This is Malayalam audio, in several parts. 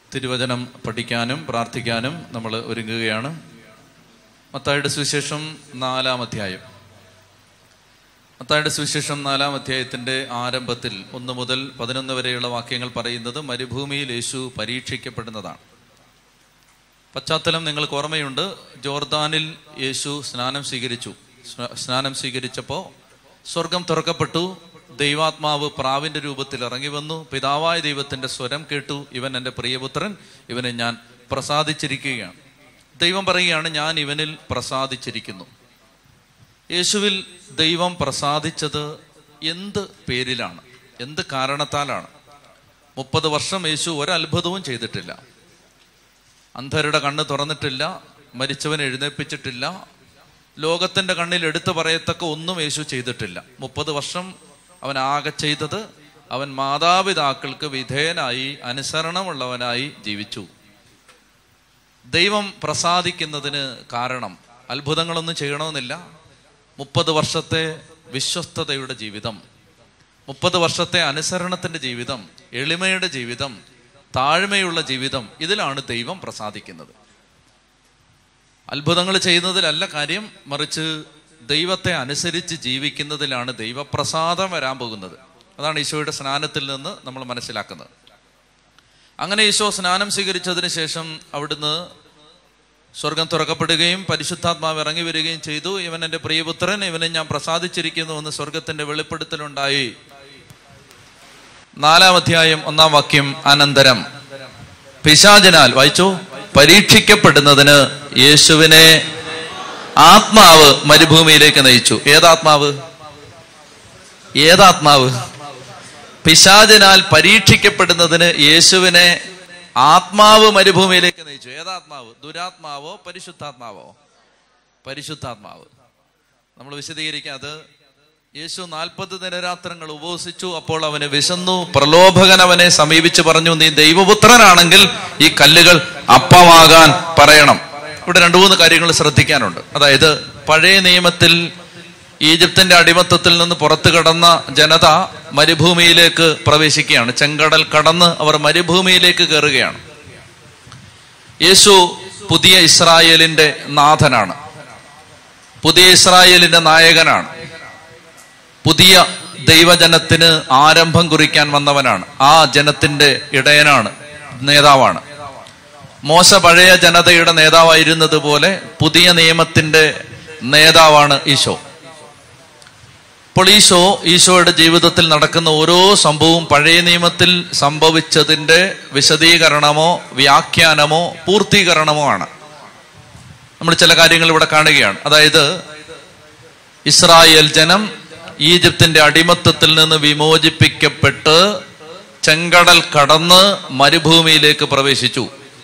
തിരുവചനം പഠിക്കാനും പ്രാർത്ഥിക്കാനും നമ്മൾ ഒരുങ്ങുകയാണ് മത്തായുടെ സുവിശേഷം നാലാം അധ്യായം മത്തായുടെ സുവിശേഷം നാലാം അധ്യായത്തിന്റെ ആരംഭത്തിൽ ഒന്ന് മുതൽ പതിനൊന്ന് വരെയുള്ള വാക്യങ്ങൾ പറയുന്നത് മരുഭൂമിയിൽ യേശു പരീക്ഷിക്കപ്പെടുന്നതാണ് പശ്ചാത്തലം നിങ്ങൾക്ക് ഓർമ്മയുണ്ട് ജോർദാനിൽ യേശു സ്നാനം സ്വീകരിച്ചു സ്ന- സ്നാനം സ്വീകരിച്ചപ്പോൾ സ്വർഗം തുറക്കപ്പെട്ടു ദൈവാത്മാവ് പ്രാവിന്റെ രൂപത്തിൽ ഇറങ്ങി വന്നു പിതാവായ ദൈവത്തിന്റെ സ്വരം കേട്ടു ഇവൻ എൻ്റെ പ്രിയപുത്രൻ ഇവനെ ഞാൻ പ്രസാദിച്ചിരിക്കുകയാണ് ദൈവം പറയുകയാണ് ഞാൻ ഇവനിൽ പ്രസാദിച്ചിരിക്കുന്നു യേശുവിൽ ദൈവം പ്രസാദിച്ചത് എന്ത് പേരിലാണ് എന്ത് കാരണത്താലാണ് മുപ്പത് വർഷം യേശു ഒരത്ഭുതവും ചെയ്തിട്ടില്ല അന്ധരുടെ കണ്ണ് തുറന്നിട്ടില്ല മരിച്ചവൻ എഴുന്നേൽപ്പിച്ചിട്ടില്ല ലോകത്തിന്റെ കണ്ണിൽ എടുത്തു പറയത്തക്ക ഒന്നും യേശു ചെയ്തിട്ടില്ല മുപ്പത് വർഷം അവൻ ആകെ ചെയ്തത് അവൻ മാതാപിതാക്കൾക്ക് വിധേയനായി അനുസരണമുള്ളവനായി ജീവിച്ചു ദൈവം പ്രസാദിക്കുന്നതിന് കാരണം അത്ഭുതങ്ങളൊന്നും ചെയ്യണമെന്നില്ല മുപ്പത് വർഷത്തെ വിശ്വസ്തതയുടെ ജീവിതം മുപ്പത് വർഷത്തെ അനുസരണത്തിന്റെ ജീവിതം എളിമയുടെ ജീവിതം താഴ്മയുള്ള ജീവിതം ഇതിലാണ് ദൈവം പ്രസാദിക്കുന്നത് അത്ഭുതങ്ങൾ ചെയ്യുന്നതിലല്ല കാര്യം മറിച്ച് ദൈവത്തെ അനുസരിച്ച് ജീവിക്കുന്നതിലാണ് ദൈവപ്രസാദം വരാൻ പോകുന്നത് അതാണ് ഈശോയുടെ സ്നാനത്തിൽ നിന്ന് നമ്മൾ മനസ്സിലാക്കുന്നത് അങ്ങനെ ഈശോ സ്നാനം സ്വീകരിച്ചതിന് ശേഷം അവിടുന്ന് സ്വർഗം തുറക്കപ്പെടുകയും പരിശുദ്ധാത്മാവ് ഇറങ്ങി വരികയും ചെയ്തു ഇവൻ എൻ്റെ പ്രിയപുത്രൻ ഇവനെ ഞാൻ പ്രസാദിച്ചിരിക്കുന്നു എന്ന് സ്വർഗത്തിന്റെ വെളിപ്പെടുത്തലുണ്ടായി നാലാം അധ്യായം ഒന്നാം വാക്യം അനന്തരം പിശാചനാൽ വായിച്ചു പരീക്ഷിക്കപ്പെടുന്നതിന് യേശുവിനെ ആത്മാവ് മരുഭൂമിയിലേക്ക് നയിച്ചു ഏതാത്മാവ് ഏതാത്മാവ് പിശാചനാൽ പരീക്ഷിക്കപ്പെടുന്നതിന് യേശുവിനെ ആത്മാവ് മരുഭൂമിയിലേക്ക് നയിച്ചു ഏതാത്മാവ് ദുരാത്മാവോ പരിശുദ്ധാത്മാവോ പരിശുദ്ധാത്മാവ് നമ്മൾ വിശദീകരിക്കാം അത് യേശു നാൽപ്പത് ദിനരാത്രങ്ങൾ ഉപവസിച്ചു അപ്പോൾ അവന് വിശന്നു പ്രലോഭകൻ അവനെ സമീപിച്ചു പറഞ്ഞു നീ ദൈവപുത്രനാണെങ്കിൽ ഈ കല്ലുകൾ അപ്പമാകാൻ പറയണം ഇവിടെ രണ്ടു മൂന്ന് കാര്യങ്ങൾ ശ്രദ്ധിക്കാനുണ്ട് അതായത് പഴയ നിയമത്തിൽ ഈജിപ്തിന്റെ അടിമത്തത്തിൽ നിന്ന് പുറത്തു കടന്ന ജനത മരുഭൂമിയിലേക്ക് പ്രവേശിക്കുകയാണ് ചെങ്കടൽ കടന്ന് അവർ മരുഭൂമിയിലേക്ക് കയറുകയാണ് യേശു പുതിയ ഇസ്രായേലിന്റെ നാഥനാണ് പുതിയ ഇസ്രായേലിന്റെ നായകനാണ് പുതിയ ദൈവജനത്തിന് ആരംഭം കുറിക്കാൻ വന്നവനാണ് ആ ജനത്തിന്റെ ഇടയനാണ് നേതാവാണ് മോശ പഴയ ജനതയുടെ നേതാവായിരുന്നത് പോലെ പുതിയ നിയമത്തിന്റെ നേതാവാണ് ഈശോ അപ്പോൾ ഈശോ ഈശോയുടെ ജീവിതത്തിൽ നടക്കുന്ന ഓരോ സംഭവവും പഴയ നിയമത്തിൽ സംഭവിച്ചതിന്റെ വിശദീകരണമോ വ്യാഖ്യാനമോ പൂർത്തീകരണമോ ആണ് നമ്മൾ ചില കാര്യങ്ങൾ ഇവിടെ കാണുകയാണ് അതായത് ഇസ്രായേൽ ജനം ഈജിപ്തിന്റെ അടിമത്തത്തിൽ നിന്ന് വിമോചിപ്പിക്കപ്പെട്ട് ചെങ്കടൽ കടന്ന് മരുഭൂമിയിലേക്ക് പ്രവേശിച്ചു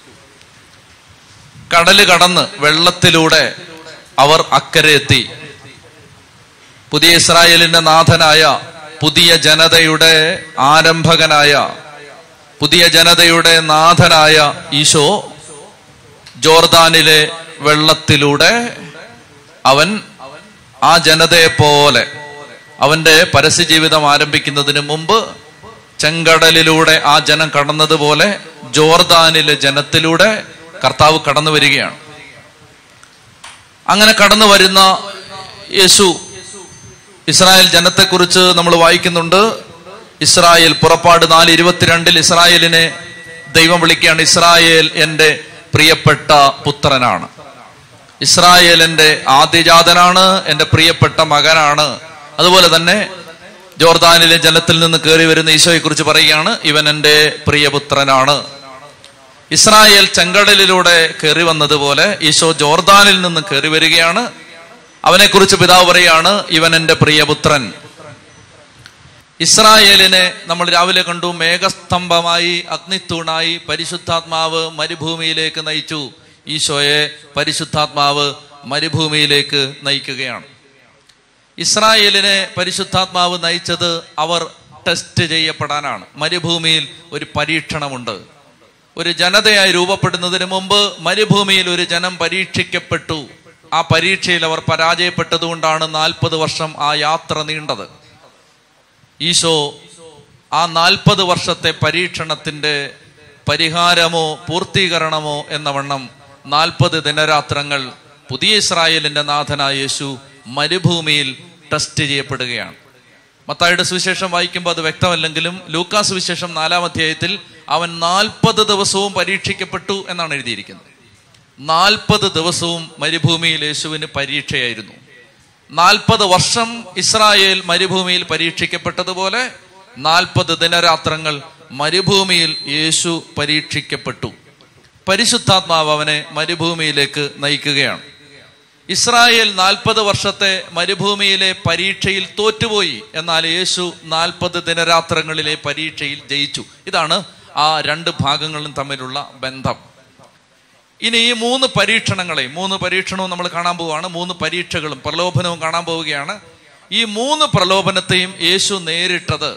കടല് കടന്ന് വെള്ളത്തിലൂടെ അവർ അക്കരെ എത്തി പുതിയ ഇസ്രായേലിന്റെ നാഥനായ പുതിയ ജനതയുടെ ആരംഭകനായ പുതിയ ജനതയുടെ നാഥനായ ഈശോ ജോർദാനിലെ വെള്ളത്തിലൂടെ അവൻ ആ ജനതയെ പോലെ അവന്റെ പരസ്യ ജീവിതം ആരംഭിക്കുന്നതിന് മുമ്പ് ചെങ്കടലിലൂടെ ആ ജനം കടന്നതുപോലെ ജോർദാനിലെ ജനത്തിലൂടെ കർത്താവ് കടന്നു വരികയാണ് അങ്ങനെ കടന്നു വരുന്ന യേശു ഇസ്രായേൽ ജനത്തെക്കുറിച്ച് നമ്മൾ വായിക്കുന്നുണ്ട് ഇസ്രായേൽ പുറപ്പാട് നാല് ഇരുപത്തിരണ്ടിൽ ഇസ്രായേലിനെ ദൈവം വിളിക്കുകയാണ് ഇസ്രായേൽ എൻ്റെ പ്രിയപ്പെട്ട പുത്രനാണ് ഇസ്രായേൽ എൻ്റെ ആദ്യജാതനാണ് എൻ്റെ പ്രിയപ്പെട്ട മകനാണ് അതുപോലെ തന്നെ ജോർദാനിലെ ജലത്തിൽ നിന്ന് കയറി വരുന്ന ഈശോയെ കുറിച്ച് പറയുകയാണ് ഇവൻ എൻ്റെ പ്രിയപുത്രനാണ് ഇസ്രായേൽ ചെങ്കടലിലൂടെ കയറി വന്നതുപോലെ ഈശോ ജോർദാനിൽ നിന്ന് കയറി വരികയാണ് അവനെക്കുറിച്ച് പിതാവ് പറയാണ് ഇവൻ എൻ്റെ പ്രിയപുത്രൻ ഇസ്രായേലിനെ നമ്മൾ രാവിലെ കണ്ടു മേഘസ്തംഭമായി അഗ്നിത്തൂണായി പരിശുദ്ധാത്മാവ് മരുഭൂമിയിലേക്ക് നയിച്ചു ഈശോയെ പരിശുദ്ധാത്മാവ് മരുഭൂമിയിലേക്ക് നയിക്കുകയാണ് ഇസ്രായേലിനെ പരിശുദ്ധാത്മാവ് നയിച്ചത് അവർ ടെസ്റ്റ് ചെയ്യപ്പെടാനാണ് മരുഭൂമിയിൽ ഒരു പരീക്ഷണമുണ്ട് ഒരു ജനതയായി രൂപപ്പെടുന്നതിന് മുമ്പ് മരുഭൂമിയിൽ ഒരു ജനം പരീക്ഷിക്കപ്പെട്ടു ആ പരീക്ഷയിൽ അവർ പരാജയപ്പെട്ടതുകൊണ്ടാണ് നാൽപ്പത് വർഷം ആ യാത്ര നീണ്ടത് ഈശോ ആ നാൽപ്പത് വർഷത്തെ പരീക്ഷണത്തിന്റെ പരിഹാരമോ പൂർത്തീകരണമോ എന്ന വണ്ണം നാൽപ്പത് ദിനരാത്രങ്ങൾ പുതിയ ഇസ്രായേലിന്റെ നാഥനായ യേശു മരുഭൂമിയിൽ ടെസ്റ്റ് ചെയ്യപ്പെടുകയാണ് മത്തായുടെ സുവിശേഷം വായിക്കുമ്പോൾ അത് വ്യക്തമല്ലെങ്കിലും ലൂക്കാ സുവിശേഷം നാലാം അധ്യായത്തിൽ അവൻ നാൽപ്പത് ദിവസവും പരീക്ഷിക്കപ്പെട്ടു എന്നാണ് എഴുതിയിരിക്കുന്നത് നാൽപ്പത് ദിവസവും മരുഭൂമിയിൽ യേശുവിന് പരീക്ഷയായിരുന്നു നാൽപ്പത് വർഷം ഇസ്രായേൽ മരുഭൂമിയിൽ പരീക്ഷിക്കപ്പെട്ടതുപോലെ നാൽപ്പത് ദിനരാത്രങ്ങൾ മരുഭൂമിയിൽ യേശു പരീക്ഷിക്കപ്പെട്ടു പരിശുദ്ധാത്മാവ് അവനെ മരുഭൂമിയിലേക്ക് നയിക്കുകയാണ് ഇസ്രായേൽ നാൽപ്പത് വർഷത്തെ മരുഭൂമിയിലെ പരീക്ഷയിൽ തോറ്റുപോയി എന്നാൽ യേശു നാൽപ്പത് ദിനരാത്രങ്ങളിലെ പരീക്ഷയിൽ ജയിച്ചു ഇതാണ് ആ രണ്ട് ഭാഗങ്ങളും തമ്മിലുള്ള ബന്ധം ഇനി ഈ മൂന്ന് പരീക്ഷണങ്ങളെ മൂന്ന് പരീക്ഷണവും നമ്മൾ കാണാൻ പോവുകയാണ് മൂന്ന് പരീക്ഷകളും പ്രലോഭനവും കാണാൻ പോവുകയാണ് ഈ മൂന്ന് പ്രലോഭനത്തെയും യേശു നേരിട്ടത്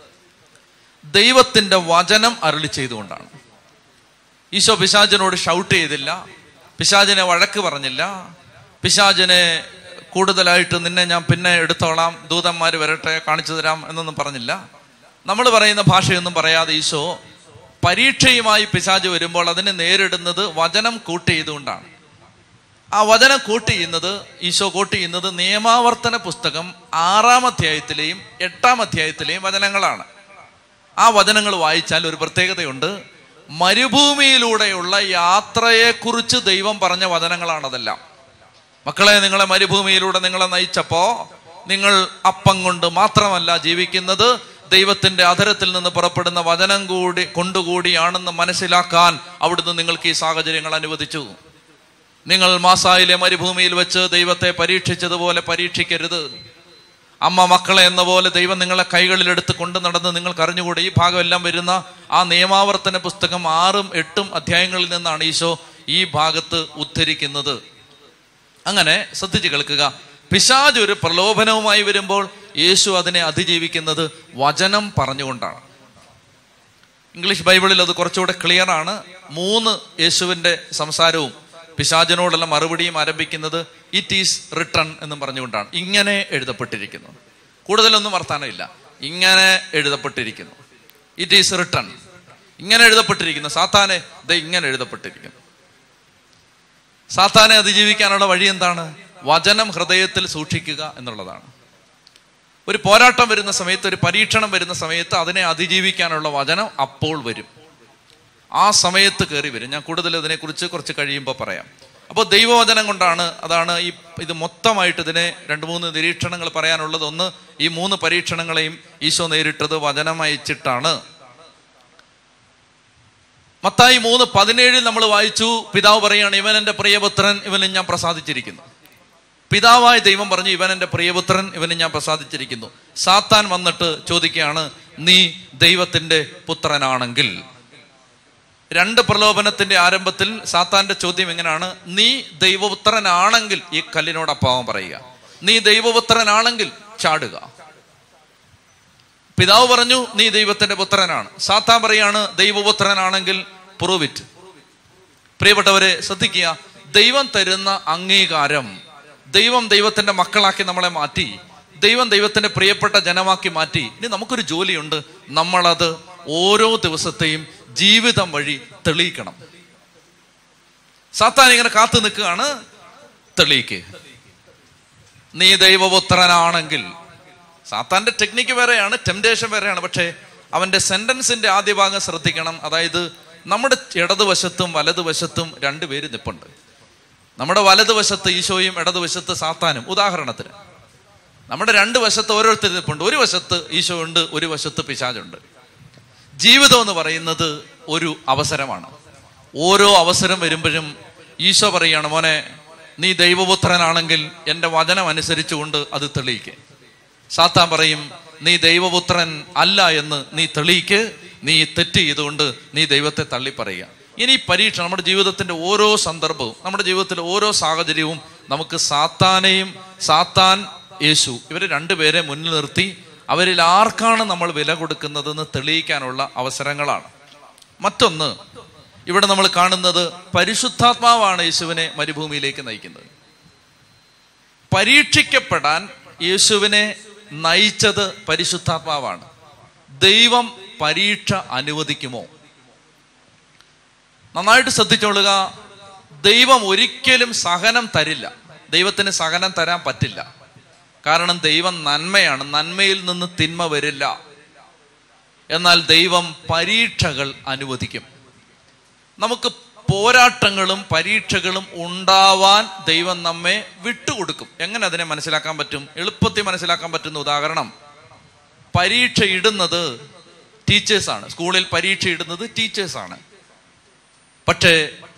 ദൈവത്തിന്റെ വചനം അരുളി ചെയ്തുകൊണ്ടാണ് ഈശോ പിശാചിനോട് ഷൗട്ട് ചെയ്തില്ല പിശാചിനെ വഴക്ക് പറഞ്ഞില്ല പിശാചിനെ കൂടുതലായിട്ട് നിന്നെ ഞാൻ പിന്നെ എടുത്തോളാം ദൂതന്മാർ വരട്ടെ കാണിച്ചു തരാം എന്നൊന്നും പറഞ്ഞില്ല നമ്മൾ പറയുന്ന ഭാഷയൊന്നും പറയാതെ ഈശോ പരീക്ഷയുമായി പിശാജ് വരുമ്പോൾ അതിനെ നേരിടുന്നത് വചനം കൂട്ട് ചെയ്തുകൊണ്ടാണ് ആ വചനം കൂട്ട് ചെയ്യുന്നത് ഈശോ കൂട്ട് ചെയ്യുന്നത് നിയമാവർത്തന പുസ്തകം ആറാം അധ്യായത്തിലെയും എട്ടാം അധ്യായത്തിലെയും വചനങ്ങളാണ് ആ വചനങ്ങൾ വായിച്ചാൽ ഒരു പ്രത്യേകതയുണ്ട് മരുഭൂമിയിലൂടെയുള്ള യാത്രയെക്കുറിച്ച് ദൈവം പറഞ്ഞ വചനങ്ങളാണതെല്ലാം മക്കളെ നിങ്ങളെ മരുഭൂമിയിലൂടെ നിങ്ങളെ നയിച്ചപ്പോ നിങ്ങൾ അപ്പം കൊണ്ട് മാത്രമല്ല ജീവിക്കുന്നത് ദൈവത്തിന്റെ അധരത്തിൽ നിന്ന് പുറപ്പെടുന്ന വചനം കൂടി കൊണ്ടുകൂടിയാണെന്ന് മനസ്സിലാക്കാൻ അവിടുന്ന് നിങ്ങൾക്ക് ഈ സാഹചര്യങ്ങൾ അനുവദിച്ചു നിങ്ങൾ മാസായിലെ മരുഭൂമിയിൽ വെച്ച് ദൈവത്തെ പരീക്ഷിച്ചതുപോലെ പരീക്ഷിക്കരുത് അമ്മ മക്കളെ എന്ന പോലെ ദൈവം നിങ്ങളെ കൈകളിലെടുത്ത് കൊണ്ടു നടന്ന് നിങ്ങൾക്ക് അറിഞ്ഞുകൂടെ ഈ ഭാഗം എല്ലാം വരുന്ന ആ നിയമാവർത്തന പുസ്തകം ആറും എട്ടും അധ്യായങ്ങളിൽ നിന്നാണ് ഈശോ ഈ ഭാഗത്ത് ഉദ്ധരിക്കുന്നത് അങ്ങനെ ശ്രദ്ധിച്ച് കേൾക്കുക പിശാജ് ഒരു പ്രലോഭനവുമായി വരുമ്പോൾ യേശു അതിനെ അതിജീവിക്കുന്നത് വചനം പറഞ്ഞുകൊണ്ടാണ് ഇംഗ്ലീഷ് ബൈബിളിൽ അത് കുറച്ചുകൂടെ ക്ലിയർ ആണ് മൂന്ന് യേശുവിന്റെ സംസാരവും പിശാചിനോടുള്ള മറുപടിയും ആരംഭിക്കുന്നത് ഇറ്റ് ഈസ് റിട്ടൺ എന്നും പറഞ്ഞുകൊണ്ടാണ് ഇങ്ങനെ എഴുതപ്പെട്ടിരിക്കുന്നു കൂടുതലൊന്നും വർത്താനമില്ല ഇങ്ങനെ എഴുതപ്പെട്ടിരിക്കുന്നു ഇറ്റ് ഈസ് റിട്ടൺ ഇങ്ങനെ എഴുതപ്പെട്ടിരിക്കുന്നു സാത്താനെ ഇത് ഇങ്ങനെ എഴുതപ്പെട്ടിരിക്കുന്നു സാത്താനെ അതിജീവിക്കാനുള്ള വഴി എന്താണ് വചനം ഹൃദയത്തിൽ സൂക്ഷിക്കുക എന്നുള്ളതാണ് ഒരു പോരാട്ടം വരുന്ന സമയത്ത് ഒരു പരീക്ഷണം വരുന്ന സമയത്ത് അതിനെ അതിജീവിക്കാനുള്ള വചനം അപ്പോൾ വരും ആ സമയത്ത് കയറി വരും ഞാൻ കൂടുതൽ ഇതിനെക്കുറിച്ച് കുറച്ച് കഴിയുമ്പോൾ പറയാം അപ്പോൾ ദൈവവചനം കൊണ്ടാണ് അതാണ് ഈ ഇത് മൊത്തമായിട്ട് ഇതിനെ രണ്ട് മൂന്ന് നിരീക്ഷണങ്ങൾ പറയാനുള്ളത് ഒന്ന് ഈ മൂന്ന് പരീക്ഷണങ്ങളെയും ഈശോ നേരിട്ടത് വചനം അയച്ചിട്ടാണ് മത്തായി മൂന്ന് പതിനേഴിൽ നമ്മൾ വായിച്ചു പിതാവ് പറയാണ് ഇവൻ എൻ്റെ പ്രിയപുത്രൻ ഇവനിൽ ഞാൻ പ്രസാദിച്ചിരിക്കുന്നു പിതാവായ ദൈവം പറഞ്ഞു ഇവൻ എൻ്റെ പ്രിയപുത്രൻ ഇവന് ഞാൻ പ്രസാദിച്ചിരിക്കുന്നു സാത്താൻ വന്നിട്ട് ചോദിക്കുകയാണ് നീ ദൈവത്തിന്റെ പുത്രനാണെങ്കിൽ രണ്ട് പ്രലോഭനത്തിന്റെ ആരംഭത്തിൽ സാത്താന്റെ ചോദ്യം എങ്ങനെയാണ് നീ ദൈവപുത്രനാണെങ്കിൽ ഈ കല്ലിനോട് അപ്പാവം പറയുക നീ ദൈവപുത്രനാണെങ്കിൽ ചാടുക പിതാവ് പറഞ്ഞു നീ ദൈവത്തിന്റെ പുത്രനാണ് സാത്താൻ പറയാണ് ദൈവപുത്രനാണെങ്കിൽ പ്രൂവ് ഇറ്റ് പ്രിയപ്പെട്ടവരെ ശ്രദ്ധിക്കുക ദൈവം തരുന്ന അംഗീകാരം ദൈവം ദൈവത്തിന്റെ മക്കളാക്കി നമ്മളെ മാറ്റി ദൈവം ദൈവത്തിന്റെ പ്രിയപ്പെട്ട ജനമാക്കി മാറ്റി ഇനി നമുക്കൊരു ജോലിയുണ്ട് നമ്മളത് ഓരോ ദിവസത്തെയും ജീവിതം വഴി തെളിയിക്കണം സാത്താൻ ഇങ്ങനെ കാത്തു നിൽക്കുകയാണ് തെളിയിക്ക് നീ ദൈവപുത്രനാണെങ്കിൽ സാത്താന്റെ ടെക്നിക്ക് വേറെയാണ് ടെംപ്ടേഷൻ വേറെയാണ് പക്ഷേ അവന്റെ സെന്റൻസിന്റെ ആദ്യ ഭാഗം ശ്രദ്ധിക്കണം അതായത് നമ്മുടെ ഇടതുവശത്തും വലതുവശത്തും രണ്ടുപേര് നിപ്പുണ്ട് നമ്മുടെ വലതുവശത്ത് ഈശോയും ഇടതുവശത്ത് സാത്താനും ഉദാഹരണത്തിന് നമ്മുടെ രണ്ട് വശത്ത് ഓരോരുത്തർ നിൽപ്പുണ്ട് ഒരു വശത്ത് ഈശോ ഉണ്ട് ഒരു വശത്ത് പിശാചുണ്ട് ജീവിതം എന്ന് പറയുന്നത് ഒരു അവസരമാണ് ഓരോ അവസരം വരുമ്പോഴും ഈശോ പറയുകയാണ് മോനെ നീ ദൈവപുത്രനാണെങ്കിൽ എൻ്റെ വചനം അനുസരിച്ചുകൊണ്ട് അത് തെളിയിക്കുക സാത്താൻ പറയും നീ ദൈവപുത്രൻ അല്ല എന്ന് നീ തെളിയിക്ക് നീ തെറ്റ് ചെയ്തുകൊണ്ട് നീ ദൈവത്തെ തള്ളി പറയുക ഇനി ഈ പരീക്ഷ നമ്മുടെ ജീവിതത്തിന്റെ ഓരോ സന്ദർഭവും നമ്മുടെ ജീവിതത്തിലെ ഓരോ സാഹചര്യവും നമുക്ക് സാത്താനെയും സാത്താൻ യേശു ഇവരെ രണ്ടുപേരെ മുന്നിൽ നിർത്തി അവരിൽ ആർക്കാണ് നമ്മൾ വില കൊടുക്കുന്നതെന്ന് തെളിയിക്കാനുള്ള അവസരങ്ങളാണ് മറ്റൊന്ന് ഇവിടെ നമ്മൾ കാണുന്നത് പരിശുദ്ധാത്മാവാണ് യേശുവിനെ മരുഭൂമിയിലേക്ക് നയിക്കുന്നത് പരീക്ഷിക്കപ്പെടാൻ യേശുവിനെ നയിച്ചത് പരിശുദ്ധാത്മാവാണ് ദൈവം പരീക്ഷ അനുവദിക്കുമോ നന്നായിട്ട് ശ്രദ്ധിച്ചോളുക ദൈവം ഒരിക്കലും സഹനം തരില്ല ദൈവത്തിന് സഹനം തരാൻ പറ്റില്ല കാരണം ദൈവം നന്മയാണ് നന്മയിൽ നിന്ന് തിന്മ വരില്ല എന്നാൽ ദൈവം പരീക്ഷകൾ അനുവദിക്കും നമുക്ക് പോരാട്ടങ്ങളും പരീക്ഷകളും ഉണ്ടാവാൻ ദൈവം നമ്മെ വിട്ടുകൊടുക്കും എങ്ങനെ അതിനെ മനസ്സിലാക്കാൻ പറ്റും എളുപ്പത്തിൽ മനസ്സിലാക്കാൻ പറ്റുന്ന ഉദാഹരണം പരീക്ഷ ഇടുന്നത് ടീച്ചേഴ്സാണ് സ്കൂളിൽ പരീക്ഷ ഇടുന്നത് ടീച്ചേഴ്സാണ് പക്ഷേ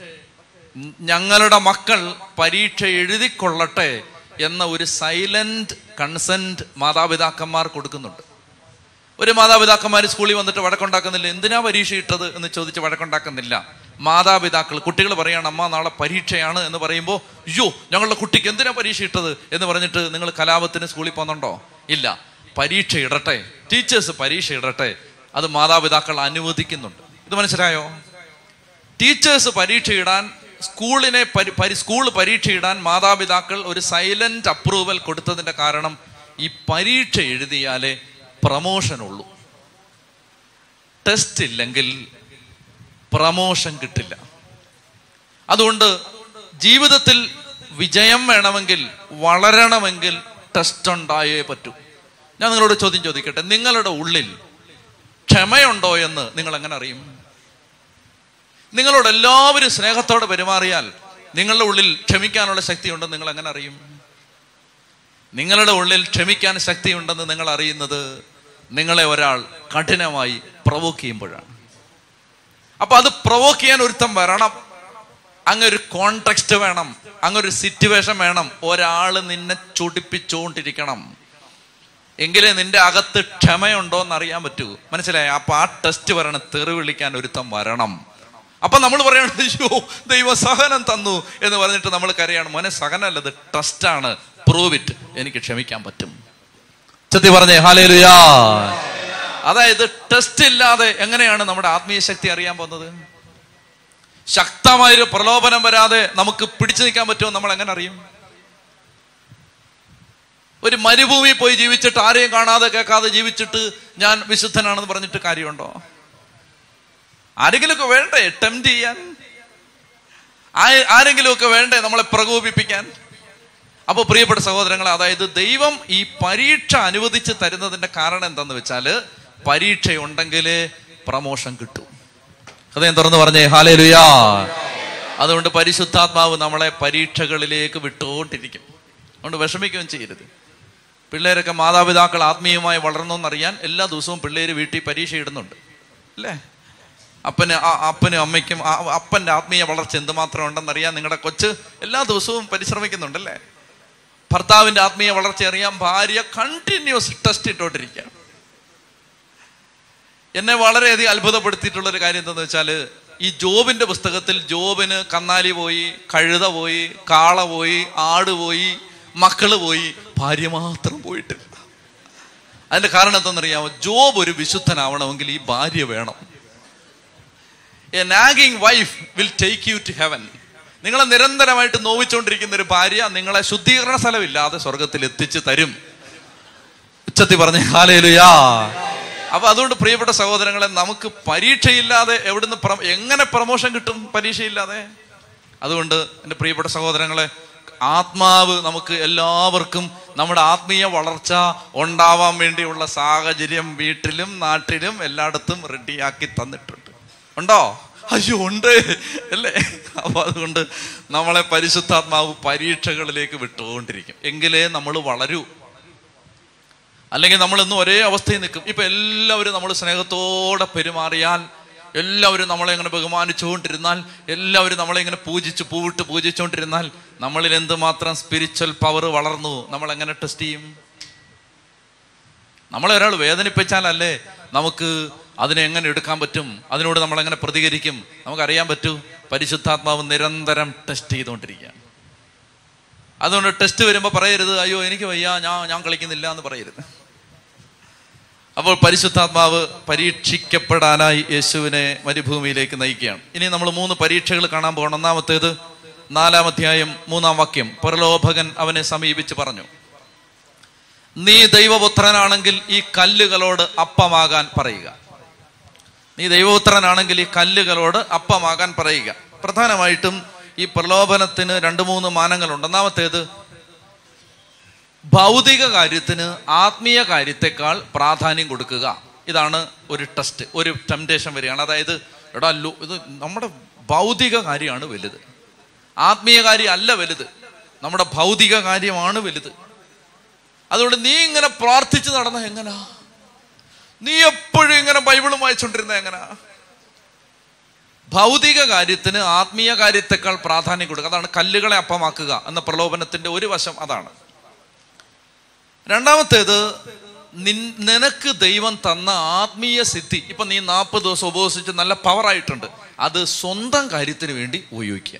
ഞങ്ങളുടെ മക്കൾ പരീക്ഷ എഴുതിക്കൊള്ളട്ടെ എന്ന ഒരു സൈലന്റ് കൺസെന്റ് മാതാപിതാക്കന്മാർ കൊടുക്കുന്നുണ്ട് ഒരു മാതാപിതാക്കന്മാർ സ്കൂളിൽ വന്നിട്ട് വഴക്കുണ്ടാക്കുന്നില്ല എന്തിനാ പരീക്ഷ ഇട്ടത് എന്ന് ചോദിച്ച് വഴക്കുണ്ടാക്കുന്നില്ല മാതാപിതാക്കൾ കുട്ടികൾ പറയാണ് അമ്മ നാളെ പരീക്ഷയാണ് എന്ന് പറയുമ്പോൾ അയ്യോ ഞങ്ങളുടെ കുട്ടിക്ക് എന്തിനാ പരീക്ഷ ഇട്ടത് എന്ന് പറഞ്ഞിട്ട് നിങ്ങൾ കലാപത്തിന് സ്കൂളിൽ പോകുന്നുണ്ടോ ഇല്ല പരീക്ഷ ഇടട്ടെ ടീച്ചേഴ്സ് പരീക്ഷ ഇടട്ടെ അത് മാതാപിതാക്കൾ അനുവദിക്കുന്നുണ്ട് ഇത് മനസ്സിലായോ ടീച്ചേഴ്സ് പരീക്ഷ ഇടാൻ സ്കൂളിനെ പരി പരി സ്കൂൾ പരീക്ഷ ഇടാൻ മാതാപിതാക്കൾ ഒരു സൈലന്റ് അപ്രൂവൽ കൊടുത്തതിന്റെ കാരണം ഈ പരീക്ഷ എഴുതിയാലേ പ്രമോഷൻ ഉള്ളൂ ടെസ്റ്റ് ഇല്ലെങ്കിൽ പ്രമോഷൻ കിട്ടില്ല അതുകൊണ്ട് ജീവിതത്തിൽ വിജയം വേണമെങ്കിൽ വളരണമെങ്കിൽ ടെസ്റ്റ് ഉണ്ടായേ പറ്റൂ ഞാൻ നിങ്ങളോട് ചോദ്യം ചോദിക്കട്ടെ നിങ്ങളുടെ ഉള്ളിൽ ക്ഷമയുണ്ടോ എന്ന് നിങ്ങൾ എങ്ങനെ അറിയും നിങ്ങളോട് എല്ലാവരും സ്നേഹത്തോടെ പെരുമാറിയാൽ നിങ്ങളുടെ ഉള്ളിൽ ക്ഷമിക്കാനുള്ള ശക്തി ഉണ്ടെന്ന് നിങ്ങൾ എങ്ങനെ അറിയും നിങ്ങളുടെ ഉള്ളിൽ ക്ഷമിക്കാൻ ശക്തിയുണ്ടെന്ന് നിങ്ങൾ അറിയുന്നത് നിങ്ങളെ ഒരാൾ കഠിനമായി പ്രവോക്ക് ചെയ്യുമ്പോഴാണ് അപ്പൊ അത് പ്രവോക്ക് ചെയ്യാൻ ഒരുത്തം വരണം അങ്ങൊരു കോണ്ടെക്സ്റ്റ് വേണം അങ്ങൊരു സിറ്റുവേഷൻ വേണം ഒരാൾ നിന്നെ ചൊടിപ്പിച്ചുകൊണ്ടിരിക്കണം എങ്കിലേ നിന്റെ അകത്ത് ക്ഷമയുണ്ടോ എന്ന് അറിയാൻ പറ്റൂ മനസ്സിലായ അപ്പൊ ആ ടെസ്റ്റ് വരണം തെറി വിളിക്കാൻ ഒരുത്തം വരണം അപ്പൊ നമ്മൾ പറയണത് അയ്യോ ദൈവ സഹനം തന്നു എന്ന് പറഞ്ഞിട്ട് നമ്മൾ കരയാണ് മോനെ സഹനമല്ലത് ടെസ്റ്റാണ് പ്രൂവ് ഇറ്റ് എനിക്ക് ക്ഷമിക്കാൻ പറ്റും ചെത്തി പറഞ്ഞേ ഹാലേലുയാ അതായത് ടെസ്റ്റ് ഇല്ലാതെ എങ്ങനെയാണ് നമ്മുടെ ആത്മീയ ശക്തി അറിയാൻ പോകുന്നത് ശക്തമായൊരു പ്രലോഭനം വരാതെ നമുക്ക് പിടിച്ചു നിൽക്കാൻ പറ്റുമോ നമ്മൾ എങ്ങനെ അറിയും ഒരു മരുഭൂമി പോയി ജീവിച്ചിട്ട് ആരെയും കാണാതെ കേൾക്കാതെ ജീവിച്ചിട്ട് ഞാൻ വിശുദ്ധനാണെന്ന് പറഞ്ഞിട്ട് കാര്യമുണ്ടോ ആരെങ്കിലുമൊക്കെ വേണ്ടേ ടെംപ്റ്റ് ചെയ്യാൻ ആരെങ്കിലുമൊക്കെ വേണ്ടേ നമ്മളെ പ്രകോപിപ്പിക്കാൻ അപ്പോൾ പ്രിയപ്പെട്ട സഹോദരങ്ങളെ അതായത് ദൈവം ഈ പരീക്ഷ അനുവദിച്ച് തരുന്നതിന്റെ കാരണം എന്താന്ന് വെച്ചാല് പരീക്ഷ ഉണ്ടെങ്കിൽ പ്രമോഷൻ കിട്ടും ഹൃദയം തുറന്ന് പറഞ്ഞേ ഹാലേ അതുകൊണ്ട് പരിശുദ്ധാത്മാവ് നമ്മളെ പരീക്ഷകളിലേക്ക് വിട്ടുകൊണ്ടിരിക്കും അതുകൊണ്ട് വിഷമിക്കുകയും ചെയ്യരുത് പിള്ളേരൊക്കെ മാതാപിതാക്കൾ ആത്മീയമായി വളർന്നോന്നറിയാൻ എല്ലാ ദിവസവും പിള്ളേര് വീട്ടിൽ പരീക്ഷ ഇടുന്നുണ്ട് അല്ലേ അപ്പന് അപ്പനും അമ്മയ്ക്കും അപ്പന്റെ ആത്മീയ വളർച്ച എന്തുമാത്രം ഉണ്ടെന്നറിയാൻ നിങ്ങളുടെ കൊച്ച് എല്ലാ ദിവസവും പരിശ്രമിക്കുന്നുണ്ടല്ലേ ഭർത്താവിന്റെ ആത്മീയ വളർച്ച അറിയാൻ ഭാര്യ കണ്ടിന്യൂസ് ടെസ്റ്റ് ഇട്ടോണ്ടിരിക്കുക എന്നെ വളരെയധികം അത്ഭുതപ്പെടുത്തിയിട്ടുള്ള ഒരു കാര്യം എന്താണെന്ന് വെച്ചാൽ ഈ ജോബിന്റെ പുസ്തകത്തിൽ ജോബിന് കന്നാലി പോയി കഴുത പോയി കാള പോയി ആട് പോയി മക്കള് പോയി ഭാര്യ മാത്രം പോയിട്ടില്ല അതിന്റെ കാരണം എന്താണെന്നറിയാമോ ജോബ് ഒരു വിശുദ്ധനാവണമെങ്കിൽ ഈ ഭാര്യ വേണം a nagging wife will take you to heaven നിങ്ങളെ നിരന്തരമായിട്ട് നോവിച്ചുകൊണ്ടിരിക്കുന്ന ഒരു ഭാര്യ നിങ്ങളെ ശുദ്ധീകരണ സ്ഥലമില്ലാതെ സ്വർഗത്തിൽ എത്തിച്ചു തരും ഉച്ചത്തി പറഞ്ഞ ഹാലേലുയാ അപ്പൊ അതുകൊണ്ട് പ്രിയപ്പെട്ട സഹോദരങ്ങളെ നമുക്ക് പരീക്ഷയില്ലാതെ എവിടുന്ന് എങ്ങനെ പ്രമോഷൻ കിട്ടും പരീക്ഷയില്ലാതെ അതുകൊണ്ട് എൻ്റെ പ്രിയപ്പെട്ട സഹോദരങ്ങളെ ആത്മാവ് നമുക്ക് എല്ലാവർക്കും നമ്മുടെ ആത്മീയ വളർച്ച ഉണ്ടാവാൻ വേണ്ടിയുള്ള സാഹചര്യം വീട്ടിലും നാട്ടിലും എല്ലായിടത്തും റെഡിയാക്കി തന്നിട്ടുണ്ട് ഉണ്ടോ അയ്യോ ഉണ്ട് അല്ലേ അപ്പൊ അതുകൊണ്ട് നമ്മളെ പരിശുദ്ധാത്മാവ് പരീക്ഷകളിലേക്ക് വിട്ടുകൊണ്ടിരിക്കും എങ്കിലേ നമ്മൾ വളരൂ അല്ലെങ്കിൽ നമ്മൾ ഇന്നും ഒരേ അവസ്ഥയിൽ നിൽക്കും ഇപ്പൊ എല്ലാവരും നമ്മൾ സ്നേഹത്തോടെ പെരുമാറിയാൽ എല്ലാവരും നമ്മളെ ഇങ്ങനെ ബഹുമാനിച്ചുകൊണ്ടിരുന്നാൽ എല്ലാവരും നമ്മളെ ഇങ്ങനെ പൂജിച്ച് പൂവിട്ട് പൂജിച്ചുകൊണ്ടിരുന്നാൽ നമ്മളിൽ എന്തുമാത്രം സ്പിരിച്വൽ പവർ വളർന്നു നമ്മൾ എങ്ങനെ ടെസ്റ്റ് ചെയ്യും നമ്മളെ ഒരാൾ വേദനിപ്പിച്ചാലല്ലേ നമുക്ക് അതിനെ എങ്ങനെ എടുക്കാൻ പറ്റും അതിനോട് നമ്മൾ എങ്ങനെ പ്രതികരിക്കും നമുക്കറിയാൻ പറ്റൂ പരിശുദ്ധാത്മാവ് നിരന്തരം ടെസ്റ്റ് ചെയ്തുകൊണ്ടിരിക്കുകയാണ് അതുകൊണ്ട് ടെസ്റ്റ് വരുമ്പോൾ പറയരുത് അയ്യോ എനിക്ക് വയ്യ ഞാൻ ഞാൻ കളിക്കുന്നില്ല എന്ന് പറയരുത് അപ്പോൾ പരിശുദ്ധാത്മാവ് പരീക്ഷിക്കപ്പെടാനായി യേശുവിനെ മരുഭൂമിയിലേക്ക് നയിക്കുകയാണ് ഇനി നമ്മൾ മൂന്ന് പരീക്ഷകൾ കാണാൻ പോകണം ഒന്നാമത്തേത് നാലാം അധ്യായം മൂന്നാം വാക്യം പ്രലോഭകൻ അവനെ സമീപിച്ച് പറഞ്ഞു നീ ദൈവപുത്രനാണെങ്കിൽ ഈ കല്ലുകളോട് അപ്പമാകാൻ പറയുക നീ ദൈവോത്തരനാണെങ്കിൽ ഈ കല്ലുകളോട് അപ്പമാകാൻ പറയുക പ്രധാനമായിട്ടും ഈ പ്രലോഭനത്തിന് രണ്ട് മൂന്ന് മാനങ്ങളുണ്ട് ഒന്നാമത്തേത് ഭൗതിക കാര്യത്തിന് ആത്മീയ കാര്യത്തെക്കാൾ പ്രാധാന്യം കൊടുക്കുക ഇതാണ് ഒരു ടെസ്റ്റ് ഒരു ടെംപ്ടേഷൻ വരികയാണ് അതായത് എടാ ലോ ഇത് നമ്മുടെ ഭൗതിക കാര്യമാണ് വലുത് ആത്മീയ കാര്യം അല്ല വലുത് നമ്മുടെ ഭൗതിക കാര്യമാണ് വലുത് അതുകൊണ്ട് നീ ഇങ്ങനെ പ്രാർത്ഥിച്ച് നടന്ന എങ്ങനാ നീ എപ്പോഴും ഇങ്ങനെ ബൈബിളും വായിച്ചുകൊണ്ടിരുന്ന എങ്ങനാ ഭൗതിക കാര്യത്തിന് ആത്മീയ കാര്യത്തെക്കാൾ പ്രാധാന്യം കൊടുക്കുക അതാണ് കല്ലുകളെ അപ്പമാക്കുക എന്ന പ്രലോഭനത്തിന്റെ ഒരു വശം അതാണ് രണ്ടാമത്തേത് നിൻ- നിനക്ക് ദൈവം തന്ന ആത്മീയ സിദ്ധി ഇപ്പൊ നീ നാൽപ്പത് ദിവസം ഉപവസിച്ച് നല്ല പവറായിട്ടുണ്ട് അത് സ്വന്തം കാര്യത്തിന് വേണ്ടി ഉപയോഗിക്കുക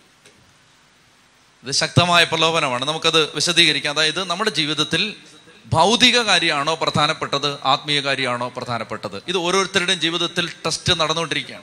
ഇത് ശക്തമായ പ്രലോഭനമാണ് നമുക്കത് വിശദീകരിക്കാം അതായത് നമ്മുടെ ജീവിതത്തിൽ ഭൗതിക കാര്യമാണോ പ്രധാനപ്പെട്ടത് ആത്മീയ കാര്യമാണോ പ്രധാനപ്പെട്ടത് ഇത് ഓരോരുത്തരുടെയും ജീവിതത്തിൽ ടെസ്റ്റ് നടന്നുകൊണ്ടിരിക്കുകയാണ്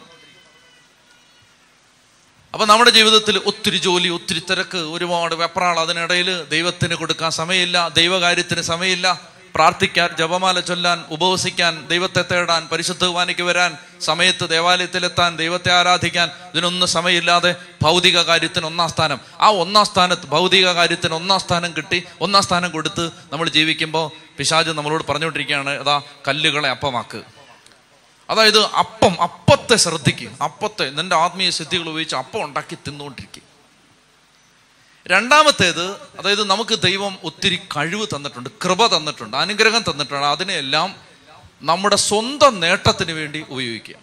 അപ്പൊ നമ്മുടെ ജീവിതത്തിൽ ഒത്തിരി ജോലി ഒത്തിരി തിരക്ക് ഒരുപാട് വെപ്രാൾ അതിനിടയിൽ ദൈവത്തിന് കൊടുക്കാൻ സമയമില്ല ദൈവകാര്യത്തിന് സമയമില്ല പ്രാർത്ഥിക്കാൻ ജപമാല ചൊല്ലാൻ ഉപവസിക്കാൻ ദൈവത്തെ തേടാൻ പരിശുദ്ധ കുർബാനയ്ക്ക് വരാൻ സമയത്ത് ദേവാലയത്തിലെത്താൻ ദൈവത്തെ ആരാധിക്കാൻ ഇതിനൊന്നും സമയമില്ലാതെ ഭൗതിക കാര്യത്തിന് ഒന്നാം സ്ഥാനം ആ ഒന്നാം സ്ഥാനത്ത് ഭൗതിക കാര്യത്തിന് ഒന്നാം സ്ഥാനം കിട്ടി ഒന്നാം സ്ഥാനം കൊടുത്ത് നമ്മൾ ജീവിക്കുമ്പോൾ പിശാജ് നമ്മളോട് പറഞ്ഞുകൊണ്ടിരിക്കുകയാണ് അതാ കല്ലുകളെ അപ്പമാക്ക് അതായത് അപ്പം അപ്പത്തെ ശ്രദ്ധിക്കുക അപ്പത്തെ നിന്റെ ആത്മീയ സിദ്ധികൾ ഉപയോഗിച്ച് അപ്പം ഉണ്ടാക്കി തിന്നുകൊണ്ടിരിക്കുക രണ്ടാമത്തേത് അതായത് നമുക്ക് ദൈവം ഒത്തിരി കഴിവ് തന്നിട്ടുണ്ട് കൃപ തന്നിട്ടുണ്ട് അനുഗ്രഹം തന്നിട്ടുണ്ട് അതിനെയെല്ലാം നമ്മുടെ സ്വന്തം നേട്ടത്തിന് വേണ്ടി ഉപയോഗിക്കുക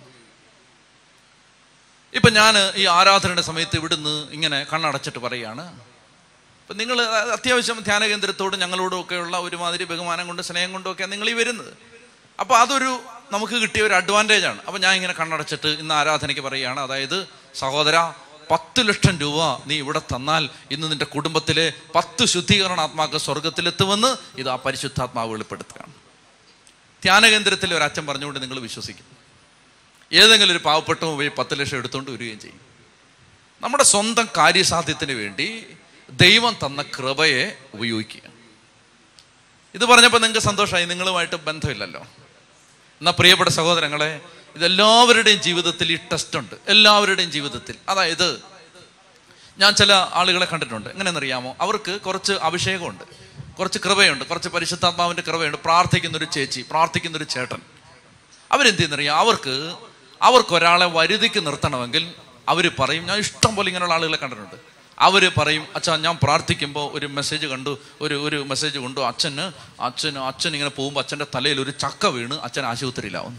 ഇപ്പൊ ഞാൻ ഈ ആരാധനയുടെ സമയത്ത് ഇവിടുന്ന് ഇങ്ങനെ കണ്ണടച്ചിട്ട് പറയുകയാണ് ഇപ്പം നിങ്ങൾ അത്യാവശ്യം ധ്യാന കേന്ദ്രത്തോട് ഞങ്ങളോടും ഒക്കെയുള്ള ഒരുമാതിരി ബഹുമാനം കൊണ്ട് സ്നേഹം കൊണ്ടും ഒക്കെ നിങ്ങൾ ഈ വരുന്നത് അപ്പോൾ അതൊരു നമുക്ക് കിട്ടിയ ഒരു അഡ്വാൻറ്റേജ് ആണ് അപ്പോൾ ഞാൻ ഇങ്ങനെ കണ്ണടച്ചിട്ട് ഇന്ന് ആരാധനയ്ക്ക് പറയുകയാണ് അതായത് സഹോദര പത്ത് ലക്ഷം രൂപ നീ ഇവിടെ തന്നാൽ ഇന്ന് നിന്റെ കുടുംബത്തിലെ പത്ത് ശുദ്ധീകരണ ആത്മാക്കൾ സ്വർഗത്തിലെത്തുമെന്ന് ഇത് ആ പരിശുദ്ധാത്മാവ് വെളിപ്പെടുത്തുകയാണ് ധ്യാന കേന്ദ്രത്തിൽ ഒരു അച്ഛൻ പറഞ്ഞുകൊണ്ട് നിങ്ങൾ വിശ്വസിക്കും ഏതെങ്കിലും ഒരു പാവപ്പെട്ടവൻ പോയി പത്ത് ലക്ഷം എടുത്തുകൊണ്ട് വരികയും ചെയ്യും നമ്മുടെ സ്വന്തം കാര്യസാധ്യത്തിന് വേണ്ടി ദൈവം തന്ന കൃപയെ ഉപയോഗിക്കുക ഇത് പറഞ്ഞപ്പോൾ നിങ്ങൾക്ക് സന്തോഷമായി നിങ്ങളുമായിട്ട് ബന്ധമില്ലല്ലോ എന്നാൽ പ്രിയപ്പെട്ട സഹോദരങ്ങളെ ഇതെല്ലാവരുടെയും ജീവിതത്തിൽ ഈ ടെസ്റ്റ് ഉണ്ട് എല്ലാവരുടെയും ജീവിതത്തിൽ അതായത് ഞാൻ ചില ആളുകളെ കണ്ടിട്ടുണ്ട് എങ്ങനെയെന്നറിയാമോ അവർക്ക് കുറച്ച് അഭിഷേകമുണ്ട് കുറച്ച് കൃപയുണ്ട് കുറച്ച് പരിശുദ്ധാത്മാവിന്റെ കൃപയുണ്ട് പ്രാർത്ഥിക്കുന്ന ഒരു ചേച്ചി പ്രാർത്ഥിക്കുന്ന ഒരു ചേട്ടൻ അവരെന്ത് ചെയ്യുന്നറിയാം അവർക്ക് അവർക്ക് ഒരാളെ വരുതിക്ക് നിർത്തണമെങ്കിൽ അവർ പറയും ഞാൻ ഇഷ്ടം പോലെ ഇങ്ങനെയുള്ള ആളുകളെ കണ്ടിട്ടുണ്ട് അവർ പറയും അച്ഛാ ഞാൻ പ്രാർത്ഥിക്കുമ്പോൾ ഒരു മെസ്സേജ് കണ്ടു ഒരു ഒരു മെസ്സേജ് കൊണ്ടു അച്ഛന് അച്ഛന് അച്ഛൻ ഇങ്ങനെ പോകുമ്പോൾ അച്ഛൻ്റെ തലയിൽ ഒരു ചക്ക വീണ് അച്ഛൻ ആശുപത്രിയിലാവുന്നു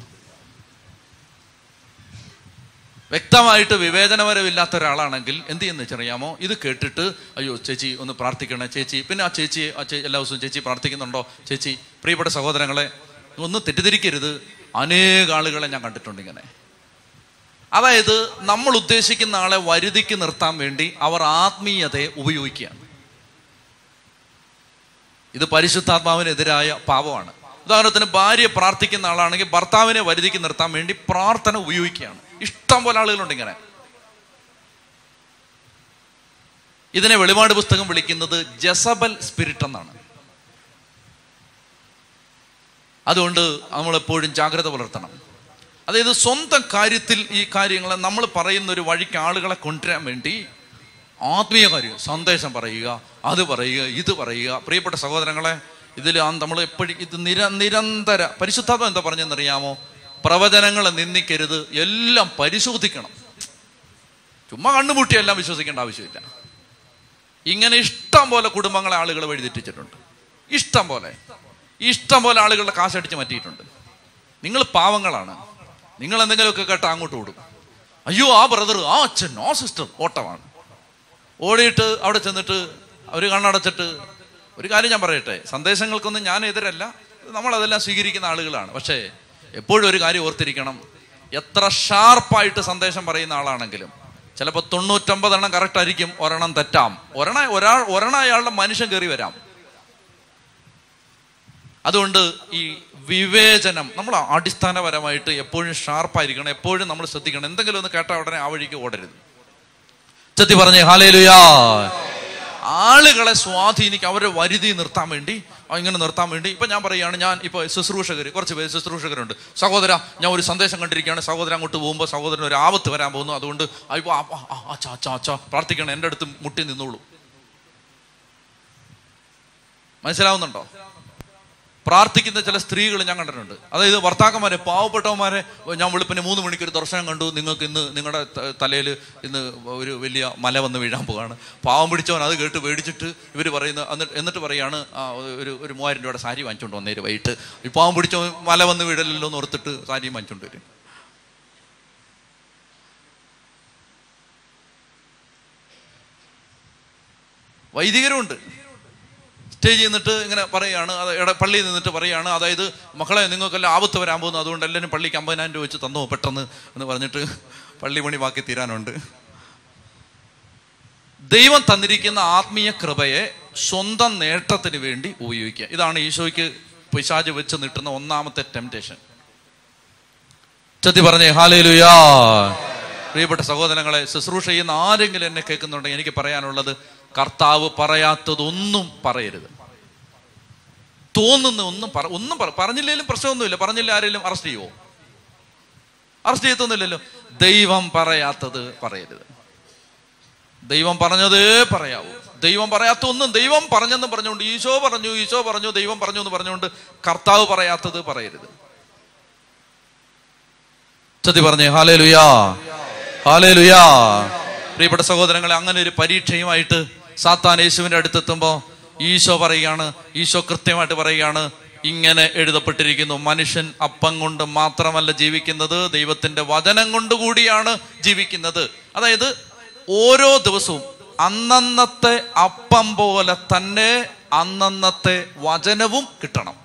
വ്യക്തമായിട്ട് വിവേചനപരമില്ലാത്ത ഒരാളാണെങ്കിൽ എന്ത് ചെയ്യുന്ന വെച്ചറിയാമോ ഇത് കേട്ടിട്ട് അയ്യോ ചേച്ചി ഒന്ന് പ്രാർത്ഥിക്കണേ ചേച്ചി പിന്നെ ആ ചേച്ചി ആ ചേ എല്ലാ ദിവസവും ചേച്ചി പ്രാർത്ഥിക്കുന്നുണ്ടോ ചേച്ചി പ്രിയപ്പെട്ട സഹോദരങ്ങളെ ഒന്ന് തെറ്റിദ്ധരിക്കരുത് അനേക ആളുകളെ ഞാൻ കണ്ടിട്ടുണ്ട് ഇങ്ങനെ അതായത് നമ്മൾ ഉദ്ദേശിക്കുന്ന ആളെ വരുതിക്ക് നിർത്താൻ വേണ്ടി അവർ ആത്മീയതയെ ഉപയോഗിക്കുകയാണ് ഇത് പരിശുദ്ധാത്മാവിനെതിരായ പാപമാണ് ഉദാഹരണത്തിന് ഭാര്യ പ്രാർത്ഥിക്കുന്ന ആളാണെങ്കിൽ ഭർത്താവിനെ വരുതിക്ക് നിർത്താൻ വേണ്ടി പ്രാർത്ഥന ഉപയോഗിക്കുകയാണ് ഇഷ്ടം പോലെ ആളുകളുണ്ട് ഇങ്ങനെ ഇതിനെ വെളിപാട് പുസ്തകം വിളിക്കുന്നത് ജസബൽ സ്പിരിറ്റ് എന്നാണ് അതുകൊണ്ട് നമ്മൾ എപ്പോഴും ജാഗ്രത പുലർത്തണം അതായത് സ്വന്തം കാര്യത്തിൽ ഈ കാര്യങ്ങളെ നമ്മൾ പറയുന്ന ഒരു വഴിക്ക് ആളുകളെ കൊണ്ടുവരാൻ വേണ്ടി ആത്മീയ കാര്യം സന്ദേശം പറയുക അത് പറയുക ഇത് പറയുക പ്രിയപ്പെട്ട സഹോദരങ്ങളെ ഇതിൽ നമ്മൾ എപ്പോഴും ഇത് നിര നിരന്തര പരിശുദ്ധാത്മ എന്താ പറഞ്ഞെന്നറിയാമോ പ്രവചനങ്ങളെ നിന്ദിക്കരുത് എല്ലാം പരിശോധിക്കണം ചുമ്മാ കണ്ണുമുട്ടി എല്ലാം വിശ്വസിക്കേണ്ട ആവശ്യമില്ല ഇങ്ങനെ ഇഷ്ടം പോലെ കുടുംബങ്ങളെ ആളുകൾ വഴിതെറ്റിച്ചിട്ടുണ്ട് ഇഷ്ടം പോലെ ഇഷ്ടം പോലെ ആളുകളുടെ കാശടിച്ച് മാറ്റിയിട്ടുണ്ട് നിങ്ങൾ പാവങ്ങളാണ് നിങ്ങൾ എന്തെങ്കിലുമൊക്കെ കേട്ടാൽ അങ്ങോട്ട് ഓടും അയ്യോ ആ ബ്രദർ ആ അച്ഛൻ ആ സിസ്റ്റർ ഓട്ടമാണ് ഓടിയിട്ട് അവിടെ ചെന്നിട്ട് അവർ കണ്ണടച്ചിട്ട് ഒരു കാര്യം ഞാൻ പറയട്ടെ സന്ദേശങ്ങൾക്കൊന്നും ഞാൻ എതിരല്ല നമ്മളതെല്ലാം സ്വീകരിക്കുന്ന ആളുകളാണ് പക്ഷേ എപ്പോഴും ഒരു കാര്യം ഓർത്തിരിക്കണം എത്ര ഷാർപ്പായിട്ട് സന്ദേശം പറയുന്ന ആളാണെങ്കിലും ചിലപ്പോൾ തൊണ്ണൂറ്റമ്പതെണ്ണം കറക്റ്റ് ആയിരിക്കും ഒരെണ്ണം തെറ്റാം ഒരെണ്ണ ഒരാൾ ഒരെണ്ണ അയാളുടെ മനുഷ്യൻ കയറി വരാം അതുകൊണ്ട് ഈ വിവേചനം നമ്മൾ അടിസ്ഥാനപരമായിട്ട് എപ്പോഴും ഷാർപ്പായിരിക്കണം എപ്പോഴും നമ്മൾ ശ്രദ്ധിക്കണം എന്തെങ്കിലും ഒന്ന് കേട്ടാൽ ഉടനെ ആ വഴിക്ക് ഓടരുത് ചെത്തി പറഞ്ഞേ ഹാലേലുയാ ആളുകളെ സ്വാധീനിക്കുക അവരെ വരുതി നിർത്താൻ വേണ്ടി ആ, ഇങ്ങനെ നിർത്താൻ വേണ്ടി ഇപ്പം ഞാൻ പറയുകയാണ് ഞാൻ ഇപ്പോൾ ശുശ്രൂഷകർ കുറച്ച് പേര് ശുശ്രൂഷകരുണ്ട് സഹോദര ഞാൻ ഒരു സന്ദേശം കണ്ടിരിക്കുകയാണ് സഹോദരൻ അങ്ങോട്ട് പോകുമ്പോൾ സഹോദരൻ ഒരു ആപത്ത് വരാൻ പോകുന്നു അതുകൊണ്ട് ഇപ്പോൾ അച്ഛാ അച്ഛാ അച്ഛാ പ്രാർത്ഥിക്കണം എൻ്റെ അടുത്ത് മുട്ടി നിന്നോളൂ മനസ്സിലാവുന്നുണ്ടോ പ്രാർത്ഥിക്കുന്ന ചില സ്ത്രീകൾ ഞാൻ കണ്ടിട്ടുണ്ട് അതായത് ഭർത്താക്കന്മാരെ പാവപ്പെട്ടവന്മാരെ ഞാൻ വെളുപ്പിന് മൂന്ന് മണിക്ക് ഒരു ദർശനം കണ്ടു നിങ്ങൾക്ക് ഇന്ന് നിങ്ങളുടെ തലയിൽ ഇന്ന് ഒരു വലിയ മല വന്ന് വീഴാൻ പോവാണ് പാവം പിടിച്ചവൻ അത് കേട്ട് മേടിച്ചിട്ട് ഇവർ പറയുന്ന എന്നിട്ട് എന്നിട്ട് പറയാണ് ആ, ഒരു ഒരു മൂവായിരം രൂപയുടെ സാരി വാങ്ങിച്ചുകൊണ്ട് വന്നേര് വൈകിട്ട് ഈ പാവം പിടിച്ചവൻ മല വന്ന് വീഴലല്ലോ എന്ന് ഓർത്തിട്ട് സാരി വാങ്ങിച്ചുകൊണ്ട് വരും വൈദികരുമുണ്ട് സ്റ്റേജിൽ നിന്നിട്ട് ഇങ്ങനെ പറയുകയാണ് അത് ഇട പള്ളിയിൽ നിന്നിട്ട് പറയുകയാണ് അതായത് മക്കളെ നിങ്ങൾക്കെല്ലാം ആപത്ത് വരാൻ പോകുന്നു അതുകൊണ്ട് എല്ലാവരും പള്ളിക്ക് അമ്പതിനായിരം രൂപ വെച്ച് തന്നോ പെട്ടെന്ന് എന്ന് പറഞ്ഞിട്ട് പള്ളി പണി ബാക്കി തീരാനുണ്ട് ദൈവം തന്നിരിക്കുന്ന ആത്മീയ കൃപയെ സ്വന്തം നേട്ടത്തിന് വേണ്ടി ഉപയോഗിക്കുക ഇതാണ് ഈശോയ്ക്ക് പിശാജ് വെച്ച് നീട്ടുന്ന ഒന്നാമത്തെ ടെംപ്റ്റേഷൻ ചത്തി പറഞ്ഞേ ഹാലേലുയാ പ്രിയപ്പെട്ട സഹോദരങ്ങളെ ശുശ്രൂഷ ചെയ്യുന്ന ആരെങ്കിലും എന്നെ കേൾക്കുന്നുണ്ടെങ്കിൽ എനിക്ക് പറയാനുള്ളത് കർത്താവ് പറയാത്തതൊന്നും പറയരുത് തോന്നുന്ന ഒന്നും പറ ഒന്നും പറ പറഞ്ഞില്ലെങ്കിലും പ്രശ്നമൊന്നുമില്ല പറഞ്ഞില്ല ആരെങ്കിലും അറസ്റ്റ് ചെയ്യുമോ അറസ്റ്റ് ചെയ്യത്തൊന്നുമില്ലല്ലോ ദൈവം പറയാത്തത് പറയരുത് ദൈവം പറഞ്ഞതേ പറയാവൂ ദൈവം പറയാത്ത ഒന്നും ദൈവം പറഞ്ഞെന്നും പറഞ്ഞുകൊണ്ട് ഈശോ പറഞ്ഞു ഈശോ പറഞ്ഞു ദൈവം പറഞ്ഞു എന്ന് പറഞ്ഞുകൊണ്ട് കർത്താവ് പറയാത്തത് പറയരുത് ചതി പറഞ്ഞേ ഹാലേ ലുയാ ഹാലേ ലുയാ പ്രിയപ്പെട്ട സഹോദരങ്ങളെ അങ്ങനെ ഒരു പരീക്ഷയുമായിട്ട് സാത്താൻ യേശുവിന്റെ അടുത്തെത്തുമ്പോൾ ഈശോ പറയുകയാണ് ഈശോ കൃത്യമായിട്ട് പറയുകയാണ് ഇങ്ങനെ എഴുതപ്പെട്ടിരിക്കുന്നു മനുഷ്യൻ അപ്പം കൊണ്ട് മാത്രമല്ല ജീവിക്കുന്നത് ദൈവത്തിന്റെ വചനം കൊണ്ട് കൂടിയാണ് ജീവിക്കുന്നത് അതായത് ഓരോ ദിവസവും അന്നന്നത്തെ അപ്പം പോലെ തന്നെ അന്നന്നത്തെ വചനവും കിട്ടണം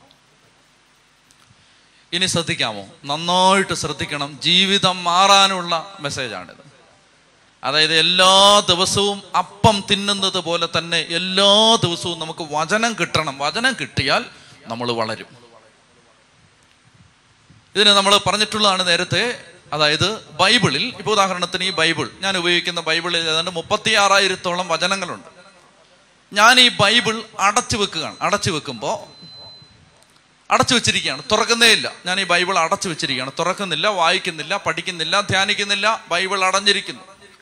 ഇനി ശ്രദ്ധിക്കാമോ നന്നായിട്ട് ശ്രദ്ധിക്കണം ജീവിതം മാറാനുള്ള മെസ്സേജാണിത് അതായത് എല്ലാ ദിവസവും അപ്പം തിന്നുന്നത് പോലെ തന്നെ എല്ലാ ദിവസവും നമുക്ക് വചനം കിട്ടണം വചനം കിട്ടിയാൽ നമ്മൾ വളരും ഇതിന് നമ്മൾ പറഞ്ഞിട്ടുള്ളതാണ് നേരത്തെ അതായത് ബൈബിളിൽ ഇപ്പോൾ ഉദാഹരണത്തിന് ഈ ബൈബിൾ ഞാൻ ഉപയോഗിക്കുന്ന ബൈബിളിൽ ഏതാണ്ട് മുപ്പത്തി ആറായിരത്തോളം വചനങ്ങളുണ്ട് ഞാൻ ഈ ബൈബിൾ അടച്ചു വെക്കുകയാണ് അടച്ചു വെക്കുമ്പോൾ അടച്ചു വെച്ചിരിക്കുകയാണ് തുറക്കുന്നേ ഇല്ല ഞാൻ ഈ ബൈബിൾ അടച്ചു വെച്ചിരിക്കുകയാണ് തുറക്കുന്നില്ല വായിക്കുന്നില്ല പഠിക്കുന്നില്ല ധ്യാനിക്കുന്നില്ല ബൈബിൾ അടഞ്ഞിരിക്കുന്നു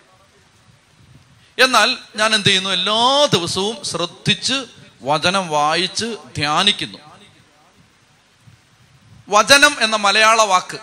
എന്നാൽ ഞാൻ എന്ത് ചെയ്യുന്നു എല്ലാ ദിവസവും ശ്രദ്ധിച്ച് വചനം വായിച്ച് ധ്യാനിക്കുന്നു വചനം എന്ന മലയാള വാക്ക്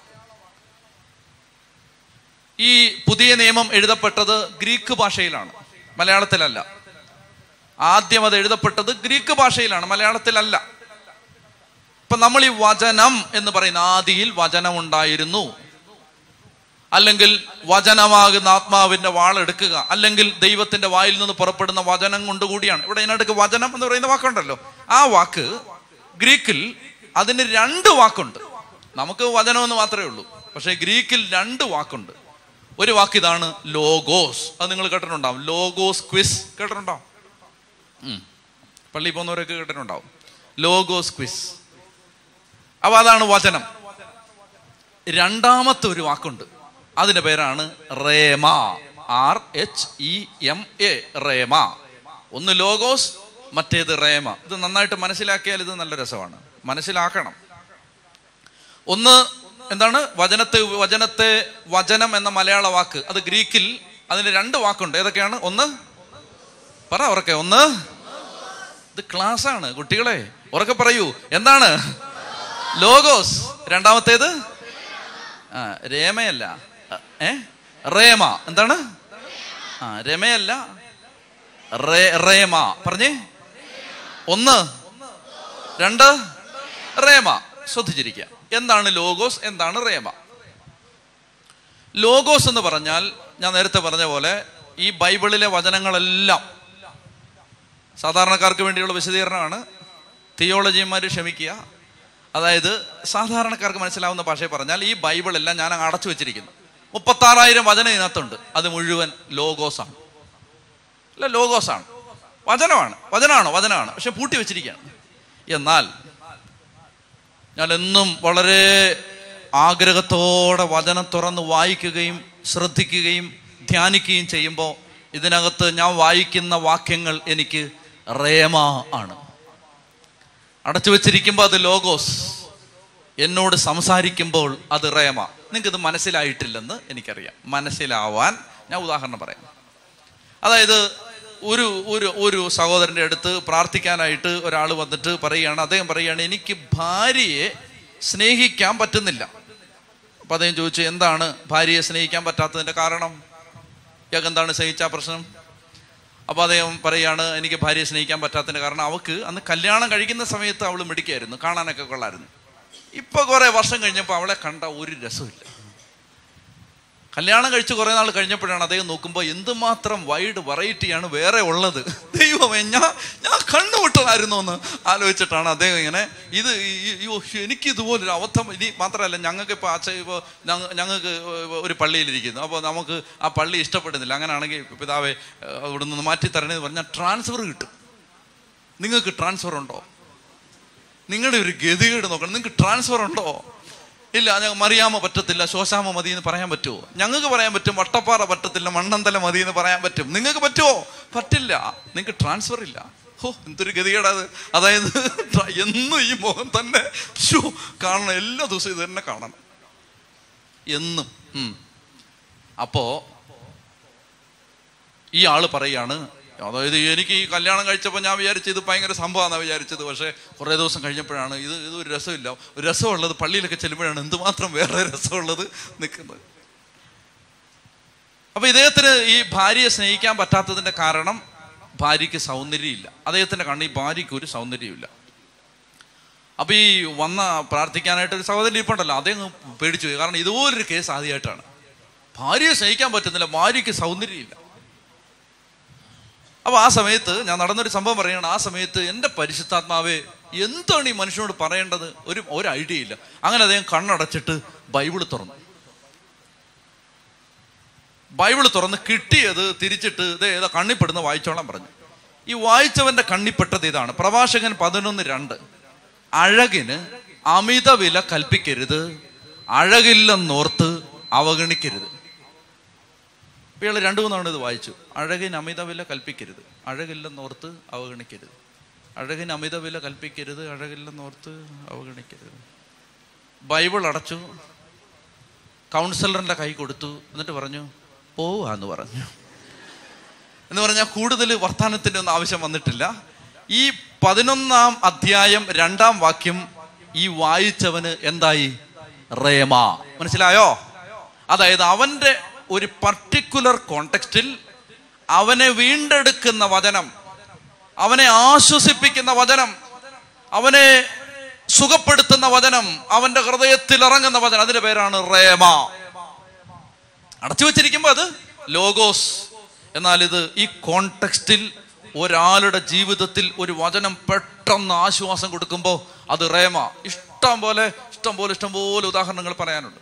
ഈ പുതിയ നിയമം എഴുതപ്പെട്ടത് ഗ്രീക്ക് ഭാഷയിലാണ് മലയാളത്തിലല്ല ആദ്യം അത് എഴുതപ്പെട്ടത് ഗ്രീക്ക് ഭാഷയിലാണ് മലയാളത്തിലല്ല ഇപ്പൊ നമ്മൾ ഈ വചനം എന്ന് പറയുന്ന ആദിയിൽ വചനം ഉണ്ടായിരുന്നു അല്ലെങ്കിൽ വചനമാകുന്ന ആത്മാവിന്റെ വാളെടുക്കുക അല്ലെങ്കിൽ ദൈവത്തിന്റെ വായിൽ നിന്ന് പുറപ്പെടുന്ന വചനം കൊണ്ടുകൂടിയാണ് ഇവിടെ ഇതിനടുക്ക് വചനം എന്ന് പറയുന്ന വാക്കുണ്ടല്ലോ ആ വാക്ക് ഗ്രീക്കിൽ അതിന് രണ്ട് വാക്കുണ്ട് നമുക്ക് വചനം എന്ന് മാത്രമേ ഉള്ളൂ പക്ഷേ ഗ്രീക്കിൽ രണ്ട് വാക്കുണ്ട് ഒരു വാക്ക് ഇതാണ് ലോഗോസ് അത് നിങ്ങൾ കേട്ടിട്ടുണ്ടാവും ലോഗോസ് ക്വിസ് കേട്ടിട്ടുണ്ടാവും ഉം. പള്ളിയിൽ പോകുന്നവരൊക്കെ കേട്ടിട്ടുണ്ടാവും ലോഗോസ് ക്വിസ് അപ്പൊ അതാണ് വചനം രണ്ടാമത്തെ ഒരു വാക്കുണ്ട് അതിന്റെ പേരാണ് rhema R H E M A rhema ഒന്ന് ലോഗോസ് മറ്റേത് റേമ ഇത് നന്നായിട്ട് മനസ്സിലാക്കിയാൽ ഇത് നല്ല രസമാണ് മനസ്സിലാക്കണം ഒന്ന് എന്താണ് വചനത്തെ വചനത്തെ വചനം എന്ന മലയാള വാക്ക് അത് ഗ്രീക്കിൽ അതിന് രണ്ട് വാക്കുണ്ട് ഏതൊക്കെയാണ് ഒന്ന് പറ ഉറക്കെ ഒന്ന് ഇത് ക്ലാസ് ആണ് കുട്ടികളെ ഉറക്കെ പറയൂ എന്താണ് ലോഗോസ് രണ്ടാമത്തേത് ആ രേമയല്ല ഏ റേമ എന്താണ് ആ രമയല്ല റേ റേമ പറഞ്ഞേ ഒന്ന് രണ്ട് റേമ ശ്രദ്ധിച്ചിരിക്കുക എന്താണ് ലോഗോസ് എന്താണ് റേമ ലോഗോസ് എന്ന് പറഞ്ഞാൽ ഞാൻ നേരത്തെ പറഞ്ഞ പോലെ ഈ ബൈബിളിലെ വചനങ്ങളെല്ലാം സാധാരണക്കാർക്ക് വേണ്ടിയുള്ള വിശദീകരണമാണ് തിയോളജിമാർ ക്ഷമിക്കുക അതായത് സാധാരണക്കാർക്ക് മനസ്സിലാവുന്ന ഭാഷയിൽ പറഞ്ഞാൽ ഈ ബൈബിൾ എല്ലാം ഞാൻ അങ്ങ് അടച്ചു വെച്ചിരിക്കുന്നു മുപ്പത്താറായിരം വചനം ഇതിനകത്തുണ്ട് അത് മുഴുവൻ ലോഗോസാണ് അല്ല ലോഗോസാണ് വചനമാണ് വചനമാണോ വചനമാണ് പക്ഷെ പൂട്ടി വെച്ചിരിക്കുകയാണ് എന്നാൽ ഞാൻ എന്നും വളരെ ആഗ്രഹത്തോടെ വചനം തുറന്ന് വായിക്കുകയും ശ്രദ്ധിക്കുകയും ധ്യാനിക്കുകയും ചെയ്യുമ്പോൾ ഇതിനകത്ത് ഞാൻ വായിക്കുന്ന വാക്യങ്ങൾ എനിക്ക് റേമ ആണ് അടച്ചു വെച്ചിരിക്കുമ്പോൾ അത് ലോഗോസ് എന്നോട് സംസാരിക്കുമ്പോൾ അത് റേമ നിങ്ങൾക്ക് ഇത് മനസ്സിലായിട്ടില്ലെന്ന് എനിക്കറിയാം മനസ്സിലാവാൻ ഞാൻ ഉദാഹരണം പറയാം അതായത് ഒരു ഒരു ഒരു സഹോദരൻ്റെ അടുത്ത് പ്രാർത്ഥിക്കാനായിട്ട് ഒരാൾ വന്നിട്ട് പറയുകയാണ് അദ്ദേഹം പറയുകയാണ് എനിക്ക് ഭാര്യയെ സ്നേഹിക്കാൻ പറ്റുന്നില്ല അപ്പം അദ്ദേഹം ചോദിച്ചു എന്താണ് ഭാര്യയെ സ്നേഹിക്കാൻ പറ്റാത്തതിൻ്റെ കാരണം ഇയാൾക്ക് എന്താണ് സ്നേഹിച്ച പ്രശ്നം അപ്പോൾ അദ്ദേഹം പറയുകയാണ് എനിക്ക് ഭാര്യയെ സ്നേഹിക്കാൻ പറ്റാത്തതിൻ്റെ കാരണം അവൾക്ക് അന്ന് കല്യാണം കഴിക്കുന്ന സമയത്ത് അവൾ മിടിക്കായിരുന്നു കാണാനൊക്കെ കൊള്ളായിരുന്നു ഇപ്പൊ കുറെ വർഷം കഴിഞ്ഞപ്പോൾ അവളെ കണ്ട ഒരു രസമില്ല കല്യാണം കഴിച്ച് കുറെ നാൾ കഴിഞ്ഞപ്പോഴാണ് അദ്ദേഹം നോക്കുമ്പോൾ എന്തുമാത്രം വൈഡ് വെറൈറ്റിയാണ് വേറെ ഉള്ളത് ദൈവമേ ഞാൻ ഞാൻ കണ്ണുവിട്ടതായിരുന്നു എന്ന് ആലോചിച്ചിട്ടാണ് അദ്ദേഹം ഇങ്ങനെ ഇത് അയ്യോ എനിക്ക് ഇതുപോലൊരു അബദ്ധം ഇനി മാത്രമല്ല ഞങ്ങൾക്ക് ഇപ്പോൾ അച്ഛ ഇപ്പോൾ ഞങ്ങൾക്ക് ഒരു പള്ളിയിലിരിക്കുന്നു അപ്പോൾ നമുക്ക് ആ പള്ളി ഇഷ്ടപ്പെടുന്നില്ല അങ്ങനെയാണെങ്കിൽ പിതാവെ അവിടെ നിന്ന് മാറ്റി തരണേന്ന് പറഞ്ഞാൽ ട്രാൻസ്ഫർ കിട്ടും നിങ്ങൾക്ക് ട്രാൻസ്ഫർ ഉണ്ടോ നിങ്ങളുടെ ഒരു ഗതികേട് നോക്കണം നിങ്ങൾക്ക് ട്രാൻസ്ഫർ ഉണ്ടോ ഇല്ല ഞങ്ങൾ മറിയാമ പറ്റത്തില്ല ശോശാമ മതി എന്ന് പറയാൻ പറ്റുമോ ഞങ്ങൾക്ക് പറയാൻ പറ്റും വട്ടപ്പാറ പറ്റത്തില്ല മണ്ണന്തല മതി എന്ന് പറയാൻ പറ്റും നിങ്ങൾക്ക് പറ്റുമോ പറ്റില്ല നിങ്ങൾക്ക് ട്രാൻസ്ഫർ ഇല്ല ഹോ എന്തൊരു ഗതികേടാത് അതായത് എന്നും ഈ മുഖം തന്നെ ഷോ കാണണം എല്ലാ ദിവസവും ഇത് തന്നെ കാണണം എന്നും അപ്പോ ഈ ആള് പറയാണ് അതായത് എനിക്ക് ഈ കല്യാണം കഴിച്ചപ്പോൾ ഞാൻ വിചാരിച്ചത് ഇത് ഭയങ്കര സംഭവമാണെന്നാണ് വിചാരിച്ചത് പക്ഷേ കുറേ ദിവസം കഴിഞ്ഞപ്പോഴാണ് ഇത് ഇത് ഒരു രസമില്ല ഒരു രസമുള്ളത് പള്ളിയിലൊക്കെ ചെല്ലുമ്പോഴാണ് എന്തുമാത്രം വേറെ രസമുള്ളത് നിൽക്കുന്നത് അപ്പൊ ഇദ്ദേഹത്തിന് ഈ ഭാര്യയെ സ്നേഹിക്കാൻ പറ്റാത്തതിന്റെ കാരണം ഭാര്യയ്ക്ക് സൗന്ദര്യമില്ല അദ്ദേഹത്തിന്റെ കണ്ണിൽ ഭാര്യയ്ക്ക് ഒരു സൗന്ദര്യമില്ല അപ്പൊ ഈ വന്ന പ്രാർത്ഥിക്കാനായിട്ട് ഒരു സഹോദരൻ ഇരിപ്പുണ്ടല്ലോ അദ്ദേഹം പേടിച്ചു പോയി കാരണം ഇതുപോലൊരു കേസ് ആദ്യമായിട്ടാണ് ഭാര്യയെ സ്നേഹിക്കാൻ പറ്റുന്നില്ല ഭാര്യയ്ക്ക് സൗന്ദര്യമില്ല അപ്പൊ ആ സമയത്ത് ഞാൻ നടന്നൊരു സംഭവം പറയുകയാണ് ആ സമയത്ത് എൻ്റെ പരിശുദ്ധാത്മാവെ എന്താണ് ഈ മനുഷ്യനോട് പറയേണ്ടത് ഒരു ഒരു ഐഡിയ ഇല്ല അങ്ങനെ അദ്ദേഹം കണ്ണടച്ചിട്ട് ബൈബിൾ തുറന്നു ബൈബിൾ തുറന്ന് കിട്ടിയത് തിരിച്ചിട്ട് ഇത് ഏതാ കണ്ണിപ്പെടുന്ന വായിച്ചോളാൻ പറഞ്ഞു ഈ വായിച്ചവന്റെ കണ്ണിപ്പെട്ടത് ഇതാണ് പ്രഭാഷകൻ പതിനൊന്ന് രണ്ട് അഴകിന് അമിത വില കൽപ്പിക്കരുത് അഴകില്ലെന്നോർത്ത് അവഗണിക്കരുത് ഇയാൾ രണ്ടു മൂന്നാണ് ഇത് വായിച്ചു അഴകിന് അമിത വില കൽപ്പിക്കരുത് അഴകില്ലെന്നോർത്ത് അവഗണിക്കരുത് അഴകിന് അമിത വില കൽപ്പിക്കരുത് അഴകില്ലെന്നോർത്ത് അവഗണിക്കരുത് ബൈബിൾ അടച്ചു കൗൺസിലറിന്റെ കൈ കൊടുത്തു എന്നിട്ട് പറഞ്ഞു പോവാന്ന് പറഞ്ഞു എന്ന് പറഞ്ഞാൽ കൂടുതൽ വർത്തമാനത്തിൻ്റെ ഒന്നും ആവശ്യം വന്നിട്ടില്ല ഈ പതിനൊന്നാം അധ്യായം രണ്ടാം വാക്യം ഈ വായിച്ചവന് എന്തായി റേമ മനസ്സിലായോ അതായത് അവന്റെ ഒരു പർട്ടിക്കുലർ കോണ്ടെക്സ്റ്റിൽ അവനെ വീണ്ടെടുക്കുന്ന വചനം അവനെ ആശ്വസിപ്പിക്കുന്ന വചനം അവനെ സുഖപ്പെടുത്തുന്ന വചനം അവന്റെ ഹൃദയത്തിൽ ഇറങ്ങുന്ന വചനം അതിന്റെ പേരാണ് റേമ അടച്ചു വെച്ചിരിക്കുമ്പോൾ അത് ലോഗോസ് എന്നാൽ ഇത് ഈ കോണ്ടെക്സ്റ്റിൽ ഒരാളുടെ ജീവിതത്തിൽ ഒരു വചനം പെട്ടെന്ന് ആശ്വാസം കൊടുക്കുമ്പോൾ അത് റേമ ഇഷ്ടം പോലെ ഇഷ്ടം പോലെ ഇഷ്ടം പോലെ ഉദാഹരണങ്ങൾ പറയാനുണ്ട്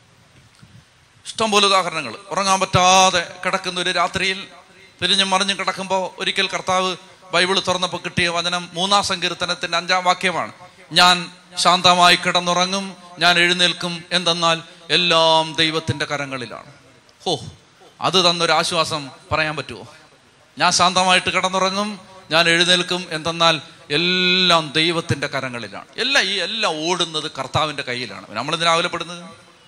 ഇഷ്ടംപോലെ ഉദാഹരണങ്ങൾ ഉറങ്ങാൻ പറ്റാതെ കിടക്കുന്ന ഒരു രാത്രിയിൽ തിരിഞ്ഞും മറിഞ്ഞും കിടക്കുമ്പോൾ ഒരിക്കൽ കർത്താവ് ബൈബിൾ തുറന്നപ്പോൾ കിട്ടിയ വചനം മൂന്നാം സങ്കീർത്തനത്തിന്റെ അഞ്ചാം വാക്യമാണ് ഞാൻ ശാന്തമായി കിടന്നുറങ്ങും ഞാൻ എഴുന്നേൽക്കും എന്തെന്നാൽ എല്ലാം ദൈവത്തിന്റെ കരങ്ങളിലാണ് ഹോ അത് തന്നൊരു ആശ്വാസം പറയാൻ പറ്റുമോ ഞാൻ ശാന്തമായിട്ട് കിടന്നുറങ്ങും ഞാൻ എഴുന്നേൽക്കും എന്തെന്നാൽ എല്ലാം ദൈവത്തിന്റെ കരങ്ങളിലാണ് എല്ലാം ഈ എല്ലാം ഓടുന്നത് കർത്താവിന്റെ കയ്യിലാണ് നമ്മളെന്തിനാ ആവലപ്പെടുന്നത്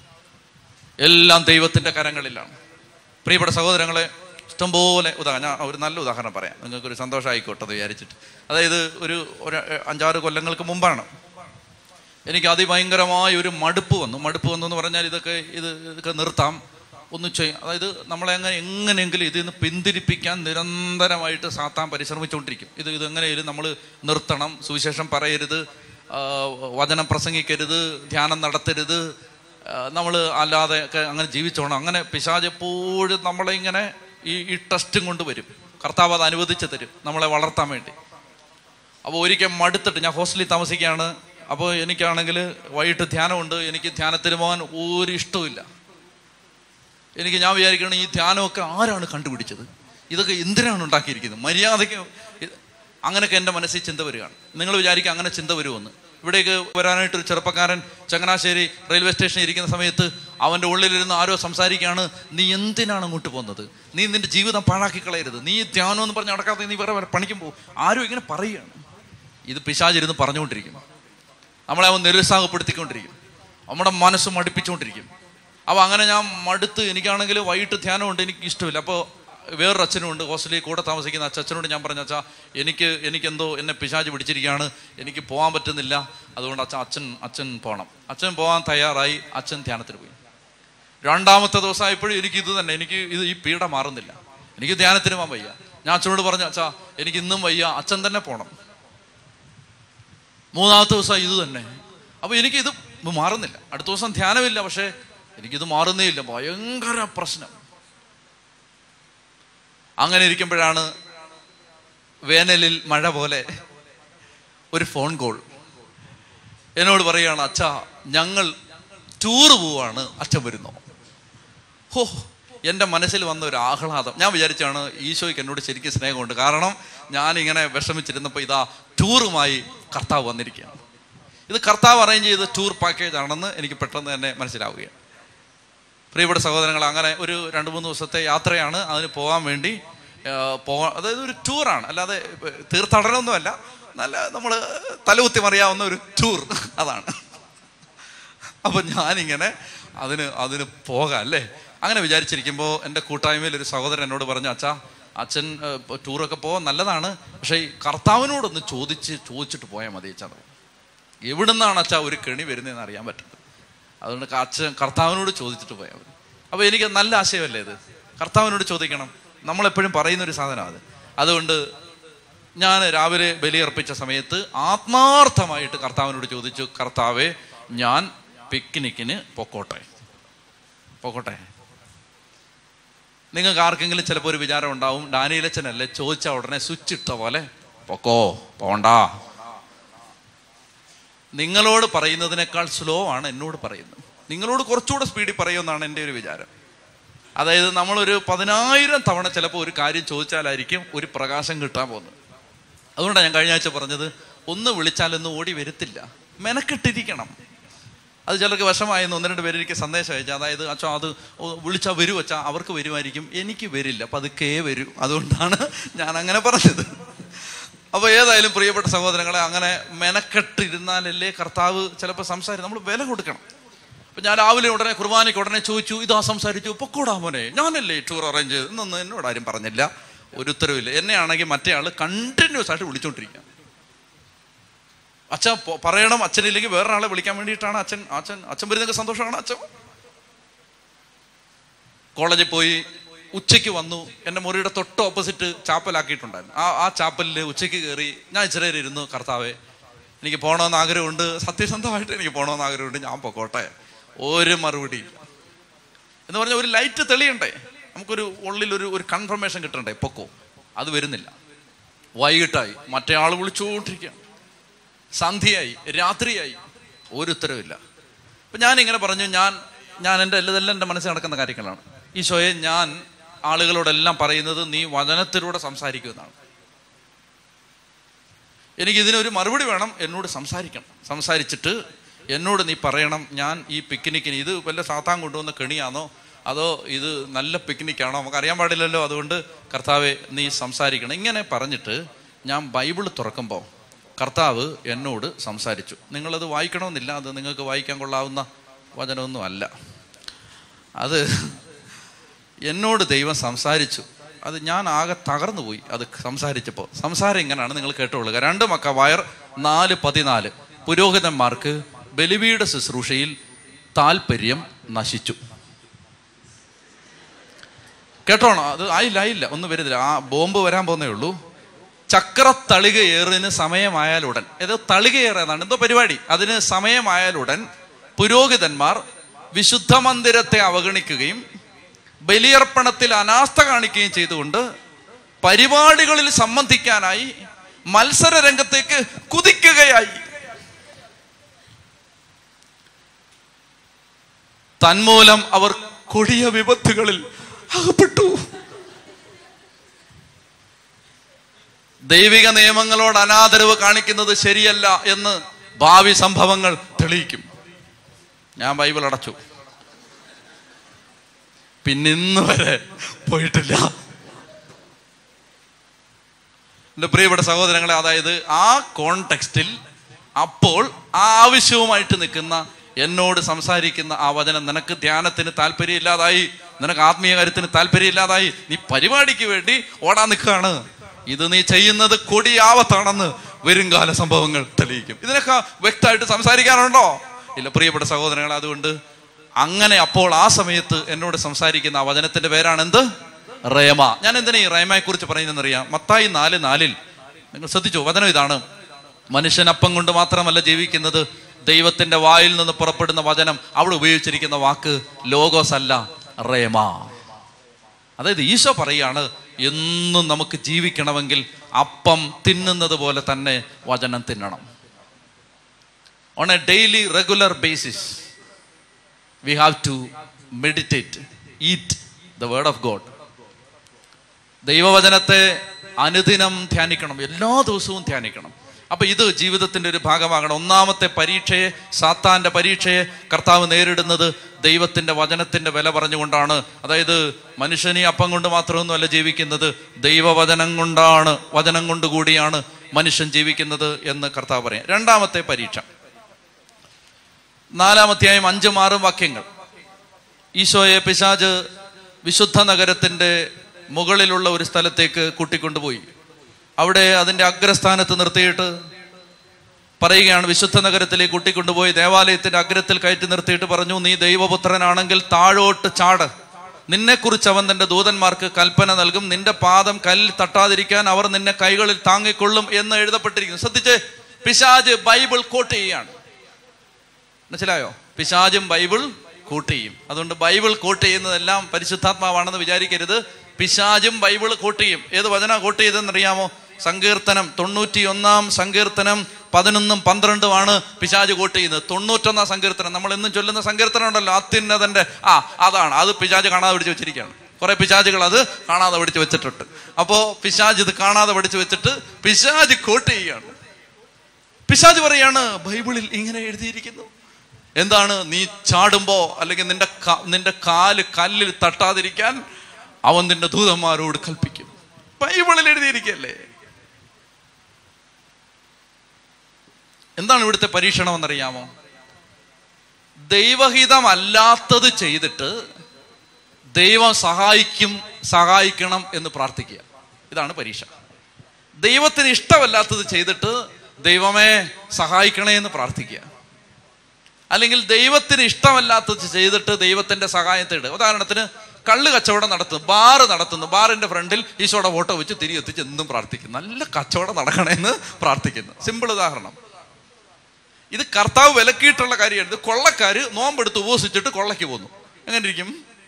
എല്ലാം ദൈവത്തിന്റെ കരങ്ങളിലാണ് പ്രിയപ്പെട്ട സഹോദരങ്ങളെ ഇഷ്ടംപോലെ ഉദാഹരണം ഞാൻ ഒരു നല്ല ഉദാഹരണം പറയാം നിങ്ങൾക്കൊരു സന്തോഷമായിക്കോട്ടെ എന്ന് വിചാരിച്ചിട്ട് അതായത് ഒരു ഒരു അഞ്ചാറ് കൊല്ലങ്ങൾക്ക് മുമ്പാണ് എനിക്ക് അതിഭയങ്കരമായ ഒരു മടുപ്പ് വന്നു മടുപ്പ് വന്നു എന്ന് പറഞ്ഞാൽ ഇതൊക്കെ ഇത് ഇതൊക്കെ നിർത്താം ഒന്ന് ചെയ്യാം അതായത് നമ്മളെ അങ്ങനെ എങ്ങനെയെങ്കിലും ഇതിൽ നിന്ന് പിന്തിരിപ്പിക്കാൻ നിരന്തരമായിട്ട് സാത്താൻ പരിശ്രമിച്ചുകൊണ്ടിരിക്കും ഇത് ഇത് എങ്ങനെയായാലും നമ്മൾ നിർത്തണം സുവിശേഷം പറയരുത് വചനം പ്രസംഗിക്കരുത് ധ്യാനം നടത്തരുത് നമ്മൾ അല്ലാതെ ഒക്കെ അങ്ങനെ ജീവിച്ചോണം അങ്ങനെ പിശാജ് എപ്പോഴും നമ്മളെ ഇങ്ങനെ ഈ ഈ ടെസ്റ്റും കൊണ്ട് വരും കർത്താവ് അത് അനുവദിച്ച് തരും നമ്മളെ വളർത്താൻ വേണ്ടി അപ്പോൾ ഒരിക്കൽ മടുത്തിട്ട് ഞാൻ ഹോസ്റ്റലിൽ താമസിക്കുകയാണ് അപ്പോൾ എനിക്കാണെങ്കിൽ വൈകിട്ട് ധ്യാനമുണ്ട് എനിക്ക് ധ്യാനത്തിന് പോകാൻ ഒരു ഇഷ്ടമില്ല എനിക്ക് ഞാൻ വിചാരിക്കണം ഈ ധ്യാനമൊക്കെ ആരാണ് കണ്ടുപിടിച്ചത് ഇതൊക്കെ എന്തിനാണ് ഉണ്ടാക്കിയിരിക്കുന്നത് മര്യാദയ്ക്ക് അങ്ങനെയൊക്കെ എൻ്റെ മനസ്സിൽ ചിന്ത വരികയാണ് നിങ്ങൾ വിചാരിക്കുക അങ്ങനെ ചിന്ത വരുമെന്ന് ഇവിടേക്ക് വരാനായിട്ടൊരു ചെറുപ്പക്കാരൻ ചങ്ങനാശ്ശേരി റെയിൽവേ സ്റ്റേഷനിൽ ഇരിക്കുന്ന സമയത്ത് അവൻ്റെ ഉള്ളിലിരുന്ന് ആരോ സംസാരിക്കുകയാണ് നീ എന്തിനാണ് അങ്ങോട്ട് പോകുന്നത് നീ നിന്റെ ജീവിതം പാഴാക്കി കളയരുത് നീ ധ്യാനം എന്ന് പറഞ്ഞ് നടക്കാതെ നീ വേറെ പണിക്കും പോകും ആരും ഇങ്ങനെ പറയുകയാണ് ഇത് പിശാചിരുന്ന് പറഞ്ഞുകൊണ്ടിരിക്കും നമ്മളെ അവൻ നിരുത്സാഹപ്പെടുത്തിക്കൊണ്ടിരിക്കും നമ്മുടെ മനസ്സ് മടുപ്പിച്ചുകൊണ്ടിരിക്കും അപ്പോൾ അങ്ങനെ ഞാൻ മടുത്ത് എനിക്കാണെങ്കിൽ വൈകിട്ട് ധ്യാനമുണ്ട് എനിക്ക് ഇഷ്ടമില്ല അപ്പോൾ വേറൊരു അച്ഛനുണ്ട് ഹോസ്റ്റലിൽ കൂടെ താമസിക്കുന്ന അച്ഛ അച്ഛനോട് ഞാൻ പറഞ്ഞ അച്ഛാ എനിക്ക് എനിക്കെന്തോ എന്നെ പിശാച് പിടിച്ചിരിക്കുകയാണ് എനിക്ക് പോകാൻ പറ്റുന്നില്ല അതുകൊണ്ട് അച്ഛൻ അച്ഛൻ അച്ഛൻ പോകണം അച്ഛൻ പോകാൻ തയ്യാറായി അച്ഛൻ ധ്യാനത്തിന് പോയി രണ്ടാമത്തെ ദിവസമായപ്പോഴും എനിക്ക് ഇത് തന്നെ എനിക്ക് ഇത് ഈ പീഡ മാറുന്നില്ല എനിക്ക് ധ്യാനത്തിന് പോകാൻ വയ്യ ഞാൻ അച്ഛനോട് പറഞ്ഞു അച്ഛാ എനിക്ക് ഇന്നും വയ്യ അച്ഛൻ തന്നെ പോകണം മൂന്നാമത്തെ ദിവസം ഇത് തന്നെ അപ്പൊ എനിക്ക് ഇത് മാറുന്നില്ല അടുത്ത ദിവസം ധ്യാനമില്ല പക്ഷേ എനിക്കിത് മാറുന്നേ ഇല്ല ഭയങ്കര പ്രശ്നം അങ്ങനെ ഇരിക്കുമ്പോഴാണ് വേനലിൽ മഴ പോലെ ഒരു ഫോൺ കോൾ എന്നോട് പറയുകയാണ് അച്ഛാ ഞങ്ങൾ ടൂറ് പോവാണ് അച്ഛൻ വരുന്നോ ഹോ എൻ്റെ മനസ്സിൽ വന്ന ഒരു ആഹ്ലാദം ഞാൻ വിചാരിച്ചാണ് ഈശോയ്ക്ക് എന്നോട് ശരിക്കും സ്നേഹമുണ്ട് കാരണം ഞാൻ ഇങ്ങനെ വിഷമിച്ചിരുന്നപ്പോൾ ഇതാ ടൂറുമായി കർത്താവ് വന്നിരിക്കുകയാണ് ഇത് കർത്താവ് അറേഞ്ച് ചെയ്ത ടൂർ പാക്കേജ് ആണെന്ന് എനിക്ക് പെട്ടെന്ന് തന്നെ മനസ്സിലാവുകയാണ് പ്രിയപ്പെട്ട സഹോദരങ്ങൾ അങ്ങനെ ഒരു രണ്ട് മൂന്ന് ദിവസത്തെ യാത്രയാണ് അതിന് പോകാൻ വേണ്ടി പോകാൻ അതായത് ഒരു ടൂറാണ് അല്ലാതെ തീർത്ഥാടനമൊന്നുമല്ല നല്ല നമ്മൾ തലകുത്തി മറിയാവുന്ന ഒരു ടൂർ അതാണ് അപ്പം ഞാനിങ്ങനെ അതിന് അതിന് പോകാം അല്ലേ അങ്ങനെ വിചാരിച്ചിരിക്കുമ്പോൾ എൻ്റെ കൂട്ടായ്മയിൽ ഒരു സഹോദരൻ എന്നോട് പറഞ്ഞു അച്ഛാ അച്ഛൻ ഏഹ്, ടൂറൊക്കെ പോകാൻ നല്ലതാണ് പക്ഷേ ഈ കർത്താവിനോടൊന്ന് ചോദിച്ച് ചോദിച്ചിട്ട് പോയാൽ മതി അച്ഛാ എവിടുന്നാണ് അച്ഛാ ഒരു കെണി വരുന്നതെന്ന് അറിയാൻ പറ്റുന്നത് അതുകൊണ്ട് ക- അച്ഛൻ കർത്താവിനോട് ചോദിച്ചിട്ട് പോയാൽ മതി അപ്പോൾ എനിക്ക് നല്ല ആശയമല്ലേ ഇത് കർത്താവിനോട് ചോദിക്കണം നമ്മളെപ്പോഴും പറയുന്ന ഒരു സാധനമാണ് അത് അതുകൊണ്ട് ഞാൻ രാവിലെ ബലിയർപ്പിച്ച സമയത്ത് ആത്മാർത്ഥമായിട്ട് കർത്താവിനോട് ചോദിച്ചു കർത്താവെ ഞാൻ പിക്നിക്കിന് പൊക്കോട്ടെ പൊക്കോട്ടെ നിങ്ങൾക്ക് ആർക്കെങ്കിലും ചിലപ്പോൾ ഒരു വിചാരം ഉണ്ടാവും ഡാനിയലച്ചനല്ലേ ചോദിച്ച ഉടനെ സ്വിച്ച് ഇട്ട പോലെ പൊക്കോ പോണ്ട നിങ്ങളോട് പറയുന്നതിനേക്കാൾ സ്ലോ ആണ് എന്നോട് പറയുന്നത് നിങ്ങളോട് കുറച്ചുകൂടെ സ്പീഡിൽ പറയുമെന്നാണ് എൻ്റെ ഒരു വിചാരം അതായത് നമ്മളൊരു പതിനായിരം തവണ ചിലപ്പോൾ ഒരു കാര്യം ചോദിച്ചാലായിരിക്കും ഒരു പ്രകാശം കിട്ടാൻ പോകുന്നത് അതുകൊണ്ടാണ് ഞാൻ കഴിഞ്ഞ ആഴ്ച പറഞ്ഞത് ഒന്ന് വിളിച്ചാലൊന്നും ഓടി വരത്തില്ല മെനക്കെട്ടിരിക്കണം അത് ചിലർക്ക് വശമായെന്ന് ഒന്ന് രണ്ട് പേര് എനിക്ക് സന്ദേശം അയച്ചു അതായത് അച്ഛാ അത് വിളിച്ചാൽ വരൂ അച്ഛാ അവർക്ക് വരുമായിരിക്കും എനിക്ക് വരില്ല അപ്പം അത് കേ വരൂ അതുകൊണ്ടാണ് ഞാൻ അങ്ങനെ പറഞ്ഞത് അപ്പോൾ ഏതായാലും പ്രിയപ്പെട്ട സഹോദരങ്ങളെ അങ്ങനെ മെനക്കെട്ടിരുന്നാലല്ലേ കർത്താവ് ചിലപ്പോൾ സംസാരിക്കും നമ്മൾ വില കൊടുക്കണം അപ്പം ഞാൻ രാവിലെ ഉടനെ കുർബാനയ്ക്ക് ഉടനെ ചോദിച്ചു ഇതാ സംസാരിച്ചു പൊക്കോടാ മോനെ ഞാനല്ലേ ടൂർ അറേഞ്ച് ചെയ്ത് എന്നൊന്നും എന്നോട് ആരും പറഞ്ഞില്ല ഒരു ഉത്തരവില്ല എന്നെ ആണെങ്കിൽ മറ്റേ ആൾ കണ്ടിന്യൂസ് ആയിട്ട് വിളിച്ചോണ്ടിരിക്കുക അച്ഛൻ പൊ- പറയണം അച്ഛനില്ലെങ്കിൽ വേറൊരാളെ വിളിക്കാൻ വേണ്ടിയിട്ടാണ് അച്ഛൻ അച്ഛൻ അച്ഛൻ വരുന്നതൊക്കെ സന്തോഷമാണ് അച്ഛൻ കോളേജിൽ പോയി ഉച്ചയ്ക്ക് വന്നു എൻ്റെ മുറിയുടെ തൊട്ട് ഓപ്പോസിറ്റ് ചാപ്പലാക്കിയിട്ടുണ്ടായിരുന്നു ആ ആ ചാപ്പലിൽ ഉച്ചയ്ക്ക് കയറി ഞാൻ ഇച്ചിരി നേരം ഇരുന്നു കർത്താവെ എനിക്ക് പോകണമെന്ന് ആഗ്രഹമുണ്ട് സത്യസന്ധമായിട്ട് എനിക്ക് പോകണമെന്ന് ആഗ്രഹമുണ്ട് ഞാൻ പൊക്കോട്ടെ ഒരു മറുപടി എന്ന് പറഞ്ഞാൽ ഒരു ലൈറ്റ് തെളിയണ്ടേ നമുക്കൊരു ഉള്ളിൽ ഒരു ഒരു കൺഫർമേഷൻ കിട്ടണ്ടേ പൊക്കോ അത് വരുന്നില്ല വൈകിട്ടായി മറ്റേ ആൾ വിളിച്ചുകൊണ്ടിരിക്കുകയാണ് സന്ധ്യയായി രാത്രിയായി ഒരു ഉത്തരവില്ല അപ്പം ഞാൻ ഇങ്ങനെ പറഞ്ഞു ഞാൻ ഞാൻ എൻ്റെ ഇതെല്ലാം എൻ്റെ മനസ്സിൽ നടക്കുന്ന കാര്യങ്ങളാണ് ഈശോയെ ഞാൻ ആളുകളോടെല്ലാം പറയുന്നത് നീ വചനത്തിലൂടെ സംസാരിക്കുമെന്നാണ് എനിക്ക് ഇതിനൊരു മറുപടി വേണം എന്നോട് സംസാരിക്കണം സംസാരിച്ചിട്ട് എന്നോട് നീ പറയണം ഞാൻ ഈ പിക്നിക്കിന് ഇത് വല്ല സാത്താൻ കൊണ്ടുവന്ന കെണിയാണോ അതോ ഇത് നല്ല പിക്നിക്കാണോ നമുക്ക് അറിയാൻ പാടില്ലല്ലോ അതുകൊണ്ട് കർത്താവെ നീ സംസാരിക്കണം ഇങ്ങനെ പറഞ്ഞിട്ട് ഞാൻ ബൈബിൾ തുറക്കുമ്പോൾ കർത്താവ് എന്നോട് സംസാരിച്ചു നിങ്ങളത് വായിക്കണമെന്നില്ല അത് നിങ്ങൾക്ക് വായിക്കാൻ കൊള്ളാവുന്ന വചനമൊന്നും അല്ല അത് എന്നോട് ദൈവം സംസാരിച്ചു അത് ഞാൻ ആകെ തകർന്നു പോയി അത് സംസാരിച്ചപ്പോൾ സംസാരം ഇങ്ങനെയാണ് നിങ്ങൾ കേട്ടുകൊള്ളുക രണ്ട് മക്ക വയർ നാല് പതിനാല് പുരോഹിതന്മാർക്ക് ബലിവിയുടെ ശുശ്രൂഷയിൽ താല്പര്യം നശിച്ചു കേട്ടോണോ അത് ആയില്ല ആയില്ല ഒന്നും വരുന്നില്ല ആ ബോംബ് വരാൻ പോകുന്നേ ഉള്ളൂ ചക്ര തളികയേറിന് സമയമായാലുടൻ ഏതോ തളികയേറാന്നാണ് എന്തോ പരിപാടി അതിന് സമയമായാലുടൻ പുരോഹിതന്മാർ വിശുദ്ധ മന്ദിരത്തെ അവഗണിക്കുകയും ബലിയർപ്പണത്തിൽ അനാസ്ഥ കാണിക്കുകയും ചെയ്തുകൊണ്ട് പരിപാടികളിൽ സംബന്ധിക്കാനായി മത്സര രംഗത്തേക്ക് കുതിക്കുകയായി തന്മൂലം അവർ കൊടിയ വിപത്തുകളിൽ അകപ്പെട്ടു ദൈവിക നിയമങ്ങളോട് അനാദരവ് കാണിക്കുന്നത് ശരിയല്ല എന്ന് ഭാവി സംഭവങ്ങൾ തെളിയിക്കും ഞാൻ ബൈബിൾ അടച്ചു പിന്നിന്ന് വരെ പോയിട്ടില്ല എൻ്റെ പ്രിയപ്പെട്ട സഹോദരങ്ങളെ അതായത് ആ കോണ്ടെക്സ്റ്റിൽ അപ്പോൾ ആ ആവശ്യവുമായിട്ട് നിൽക്കുന്ന എന്നോട് സംസാരിക്കുന്ന ആ വചനം നിനക്ക് ധ്യാനത്തിന് താല്പര്യമില്ലാതായി നിനക്ക് ആത്മീയ കാര്യത്തിന് താല്പര്യമില്ലാതായി നീ പരിപാടിക്ക് വേണ്ടി ഓടാൻ നിൽക്കുകയാണ് ഇത് നീ ചെയ്യുന്നത് കൊടിയാവത്താണെന്ന് വരുംകാല സംഭവങ്ങൾ തെളിയിക്കും ഇതിനൊക്കെ വ്യക്തമായിട്ട് സംസാരിക്കാനുണ്ടോ ഇല്ല പ്രിയപ്പെട്ട സഹോദരങ്ങൾ അതുകൊണ്ട് അങ്ങനെ അപ്പോൾ ആ സമയത്ത് എന്നോട് സംസാരിക്കുന്ന ആ വചനത്തിന്റെ പേരാണ് എന്ത് റേമ ഞാൻ എന്തിനാ ഈ റേമയെ കുറിച്ച് പറയുന്നതെന്നറിയാം മത്തായി നാല് നാലിൽ നിങ്ങൾ ശ്രദ്ധിച്ചു വചനം ഇതാണ് മനുഷ്യൻ അപ്പം കൊണ്ട് മാത്രമല്ല ജീവിക്കുന്നത് ദൈവത്തിന്റെ വായിൽ നിന്ന് പുറപ്പെടുന്ന വചനം അവിടെ ഉപയോഗിച്ചിരിക്കുന്ന വാക്ക് ലോഗോസ് അല്ല റേമ അതായത് ഈശോ പറയാണ് എന്നും നമുക്ക് ജീവിക്കണമെങ്കിൽ അപ്പം തിന്നുന്നത് പോലെ തന്നെ വചനം തിന്നണം on a daily regular basis we have to meditate eat the word of God ദൈവവചനത്തെ അനുദിനം ധ്യാനിക്കണം എല്ലാ ദിവസവും ധ്യാനിക്കണം അപ്പൊ ഇത് ജീവിതത്തിന്റെ ഒരു ഭാഗമാകണം ഒന്നാമത്തെ പരീക്ഷയെ സാത്താന്റെ പരീക്ഷയെ കർത്താവ് നേരിടുന്നത് ദൈവത്തിന്റെ വചനത്തിന്റെ വില പറഞ്ഞുകൊണ്ടാണ് അതായത് മനുഷ്യനെ അപ്പം കൊണ്ട് മാത്രമൊന്നുമല്ല ജീവിക്കുന്നത് ദൈവവചനം കൊണ്ടാണ് വചനം കൊണ്ട് കൂടിയാണ് മനുഷ്യൻ ജീവിക്കുന്നത് എന്ന് കർത്താവ് പറയാം രണ്ടാമത്തെ പരീക്ഷ നാലാമത്തെയായും അഞ്ചും ആറും വാക്യങ്ങൾ ഈശോയെ പിശാജ് വിശുദ്ധ നഗരത്തിന്റെ മുകളിലുള്ള ഒരു സ്ഥലത്തേക്ക് കൂട്ടിക്കൊണ്ടുപോയി അവിടെ അതിന്റെ അഗ്രസ്ഥാനത്ത് നിർത്തിയിട്ട് പറയുകയാണ് വിശുദ്ധ നഗരത്തിലേക്ക് കൂട്ടിക്കൊണ്ടുപോയി ദേവാലയത്തിന്റെ അഗ്രത്തിൽ കയറ്റി നിർത്തിയിട്ട് പറഞ്ഞു നീ ദൈവപുത്രനാണെങ്കിൽ താഴോട്ട് ചാട് നിന്നെക്കുറിച്ച് അവൻ തന്റെ ദൂതന്മാർക്ക് കൽപ്പന നൽകും നിന്റെ പാദം കല്ലിൽ തട്ടാതിരിക്കാൻ അവർ നിന്നെ കൈകളിൽ താങ്ങിക്കൊള്ളും എന്ന് എഴുതപ്പെട്ടിരിക്കുന്നു ശ്രദ്ധിച്ച് പിശാജ് ബൈബിൾ കോട്ട് ചെയ്യാണ് മനസ്സിലായോ പിശാജും ബൈബിൾ കോട്ട് ചെയ്യും അതുകൊണ്ട് ബൈബിൾ കോട്ട് ചെയ്യുന്നതെല്ലാം പരിശുദ്ധാത്മാവാണെന്ന് വിചാരിക്കരുത് പിശാജും ബൈബിൾ കോട്ട് ചെയ്യും ഏത് വചന കോട്ട് ചെയ്തെന്ന് അറിയാമോ സങ്കീർത്തനം തൊണ്ണൂറ്റി ഒന്നാം സങ്കീർത്തനം പതിനൊന്നും പന്ത്രണ്ടുമാണ് പിശാജ് കോട്ട് ചെയ്യുന്നത് തൊണ്ണൂറ്റൊന്നാം സങ്കീർത്തനം നമ്മൾ എന്നും ചൊല്ലുന്ന സങ്കീർത്തനം ഉണ്ടല്ലോ അത്യുന്നതന്റെ ആ അതാണ് അത് പിശാജ് കാണാതെ പിടിച്ച് വെച്ചിരിക്കുകയാണ് കുറെ പിശാജുകൾ അത് കാണാതെ പഠിച്ചു വെച്ചിട്ടുണ്ട് അപ്പോ പിശാജ് ഇത് കാണാതെ പഠിച്ചു വെച്ചിട്ട് പിശാജ് കോട്ട് ചെയ്യാണ് പിശാജ് പറയാണ് ബൈബിളിൽ ഇങ്ങനെ എഴുതിയിരിക്കുന്നു എന്താണ് നീ ചാടുമ്പോ അല്ലെങ്കിൽ നിന്റെ ക- നിന്റെ കാല് കല്ലിൽ തട്ടാതിരിക്കാൻ അവൻ നിന്റെ ദൂതന്മാരോട് കൽപ്പിക്കും ബൈബിളിൽ എഴുതിയിരിക്കല്ലേ എന്താണ് ഇവിടുത്തെ പരീക്ഷണം എന്നറിയാമോ ദൈവഹിതമല്ലാത്തത് ചെയ്തിട്ട് ദൈവം സഹായിക്കും സഹായിക്കണം എന്ന് പ്രാർത്ഥിക്കുക ഇതാണ് പരീക്ഷ ദൈവത്തിന് ഇഷ്ടമല്ലാത്തത് ചെയ്തിട്ട് ദൈവമേ സഹായിക്കണേ എന്ന് പ്രാർത്ഥിക്കുക അല്ലെങ്കിൽ ദൈവത്തിന് ഇഷ്ടമല്ലാത്തത് ചെയ്തിട്ട് ദൈവത്തിന്റെ സഹായം തേടുക ഉദാഹരണത്തിന് കള്ള് കച്ചവടം നടത്തുന്നു ബാറ് നടത്തുന്നു ബാറിന്റെ ഫ്രണ്ടിൽ ഈശോയുടെ ഫോട്ടോ വെച്ച് തിരി എത്തിച്ച് എന്നും പ്രാർത്ഥിക്കുന്നു നല്ല കച്ചവടം നടക്കണമെന്ന് പ്രാർത്ഥിക്കുന്നു സിമ്പിൾ ഉദാഹരണം ഇത് കർത്താവ് വിലക്കിയിട്ടുള്ള കാര്യമാണ് ഇത് കൊള്ളക്കാര് നോമ്പെടുത്ത് ഉപസിച്ചിട്ട് കൊള്ളയ്ക്ക് പോന്നു എങ്ങനെ ഇരിക്കും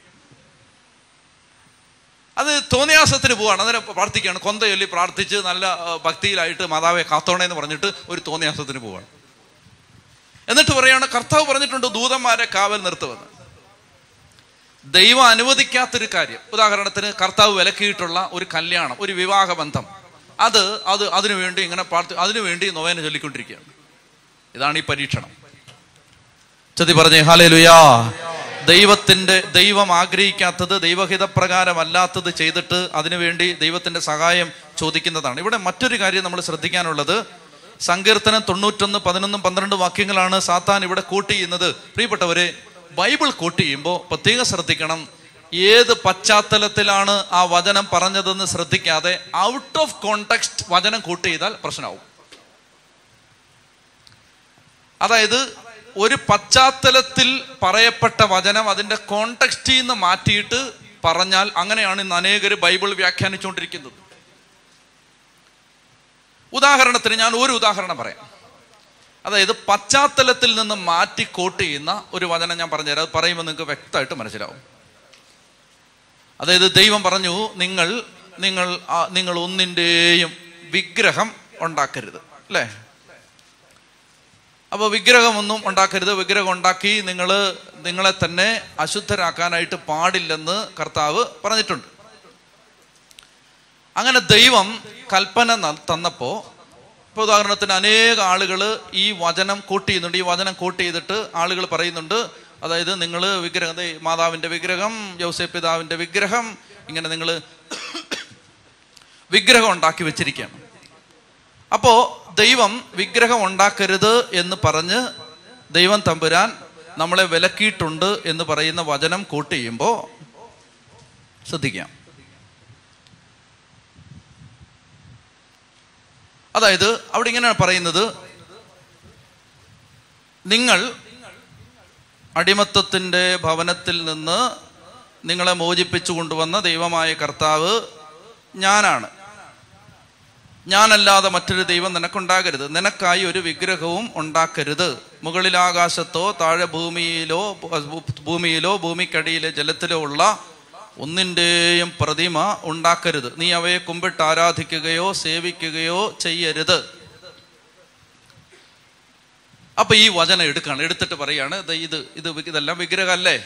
അത് തോന്നിയാസത്തിന് പോവാണ് അതിനെ പ്രാർത്ഥിക്കുകയാണ് കൊന്ത ചൊല്ലി പ്രാർത്ഥിച്ച് നല്ല ആ, ഭക്തിയിലായിട്ട് മാതാവെ കാത്തോണേ എന്ന് പറഞ്ഞിട്ട് ഒരു തോന്നിയാസത്തിന് പോവാണ് എന്നിട്ട് പറയാണ് കർത്താവ് പറഞ്ഞിട്ടുണ്ട് ദൂതന്മാരെ കാവൽ നിർത്തുമെന്ന് ദൈവം അനുവദിക്കാത്തൊരു കാര്യം ഉദാഹരണത്തിന് കർത്താവ് വിലക്കിയിട്ടുള്ള ഒരു കല്യാണം ഒരു വിവാഹ ബന്ധം അത് അത് അതിനു വേണ്ടി ഇങ്ങനെ പ്രാർത്ഥി അതിനു വേണ്ടി നൊവേന ചൊല്ലിക്കൊണ്ടിരിക്കുകയാണ് ഇതാണ് ഈ പരീക്ഷണം ചതി പറഞ്ഞേ ഹാലേ ലുയാ ദൈവത്തിന്റെ ദൈവം ആഗ്രഹിക്കാത്തത് ദൈവഹിതപ്രകാരമല്ലാത്തത് ചെയ്തിട്ട് അതിനുവേണ്ടി ദൈവത്തിന്റെ സഹായം ചോദിക്കുന്നതാണ് ഇവിടെ മറ്റൊരു കാര്യം നമ്മൾ ശ്രദ്ധിക്കാനുള്ളത് സങ്കീർത്തനം തൊണ്ണൂറ്റൊന്ന് പതിനൊന്നും പന്ത്രണ്ട് വാക്യങ്ങളാണ് സാത്താൻ ഇവിടെ കോട്ട് ചെയ്യുന്നത് പ്രിയപ്പെട്ടവരെ ബൈബിൾ കോട്ട് ചെയ്യുമ്പോൾ പ്രത്യേകം ശ്രദ്ധിക്കണം ഏത് പശ്ചാത്തലത്തിലാണ് ആ വചനം പറഞ്ഞതെന്ന് ശ്രദ്ധിക്കാതെ ഔട്ട് ഓഫ് കോണ്ടെക്സ്റ്റ് വചനം കോട്ട് ചെയ്താൽ പ്രശ്നമാവും അതായത് ഒരു പശ്ചാത്തലത്തിൽ പറയപ്പെട്ട വചനം അതിന്റെ കോണ്ടെക്സ്റ്റിൽ നിന്ന് മാറ്റിയിട്ട് പറഞ്ഞാൽ അങ്ങനെയാണ് ഇന്ന് അനേകർ ബൈബിൾ വ്യാഖ്യാനിച്ചുകൊണ്ടിരിക്കുന്നത് ഉദാഹരണത്തിന് ഞാൻ ഒരു ഉദാഹരണം പറയാം അതായത് പശ്ചാത്തലത്തിൽ നിന്ന് മാറ്റി കോട്ട് ചെയ്യുന്ന ഒരു വചനം ഞാൻ പറഞ്ഞുതരാം അത് പറയുമ്പോൾ നിങ്ങൾക്ക് വ്യക്തമായിട്ട് മനസ്സിലാവും അതായത് ദൈവം പറഞ്ഞു നിങ്ങൾ നിങ്ങൾ ആ- നിങ്ങൾ ഒന്നിൻ്റെയും വിഗ്രഹം ഉണ്ടാക്കരുത് അല്ലേ അപ്പോൾ വിഗ്രഹമൊന്നും ഉണ്ടാക്കരുത് വിഗ്രഹം ഉണ്ടാക്കി നിങ്ങൾ നിങ്ങളെ തന്നെ അശുദ്ധരാക്കാനായിട്ട് പാടില്ലെന്ന് കർത്താവ് പറഞ്ഞിട്ടുണ്ട് അങ്ങനെ ദൈവം കൽപ്പന ന- തന്നപ്പോ ഇപ്പൊ ഉദാഹരണത്തിന് അനേക ആളുകൾ ഈ വചനം കോട്ട് ചെയ്യുന്നുണ്ട് ഈ വചനം കോട്ട് ചെയ്തിട്ട് ആളുകൾ പറയുന്നുണ്ട് അതായത് നിങ്ങൾ വിഗ്രഹം ദേ മാതാവിന്റെ വിഗ്രഹം യൗസേ പിതാവിന്റെ വിഗ്രഹം ഇങ്ങനെ നിങ്ങൾ വിഗ്രഹം ഉണ്ടാക്കി വെച്ചിരിക്കുകയാണ് അപ്പോ ദൈവം വിഗ്രഹം ഉണ്ടാക്കരുത് എന്ന് പറഞ്ഞ് ദൈവം തമ്പുരാൻ നമ്മളെ വിലക്കിയിട്ടുണ്ട് എന്ന് പറയുന്ന വചനം കൂട്ട് ചെയ്യുമ്പോൾ ശ്രദ്ധിക്കാം അതായത് അവിടെ ഇങ്ങനെയാണ് പറയുന്നത് നിങ്ങൾ അടിമത്തത്തിൻ്റെ ഭവനത്തിൽ നിന്ന് നിങ്ങളെ മോചിപ്പിച്ചു കൊണ്ടുവന്ന ദൈവമായ കർത്താവ് ഞാനാണ് ഞാനല്ലാതെ മറ്റൊരു ദൈവം നിനക്കുണ്ടാകരുത് നിനക്കായി ഒരു വിഗ്രഹവും ഉണ്ടാക്കരുത് മുകളിൽ ആകാശത്തോ താഴെ ഭൂമിയിലോ ഭൂമിയിലോ ഭൂമിക്കടിയിലെ ജലത്തിലോ ഉള്ള ഒന്നിൻ്റെയും പ്രതിമ ഉണ്ടാക്കരുത് നീ അവയെ കുമ്പിട്ട് ആരാധിക്കുകയോ സേവിക്കുകയോ ചെയ്യരുത് അപ്പൊ ഈ വചനം എടുക്കാണ് എടുത്തിട്ട് പറയാണ് ദേ ഇത് ഇത് വി- ഇതെല്ലാം വിഗ്രഹമല്ലേ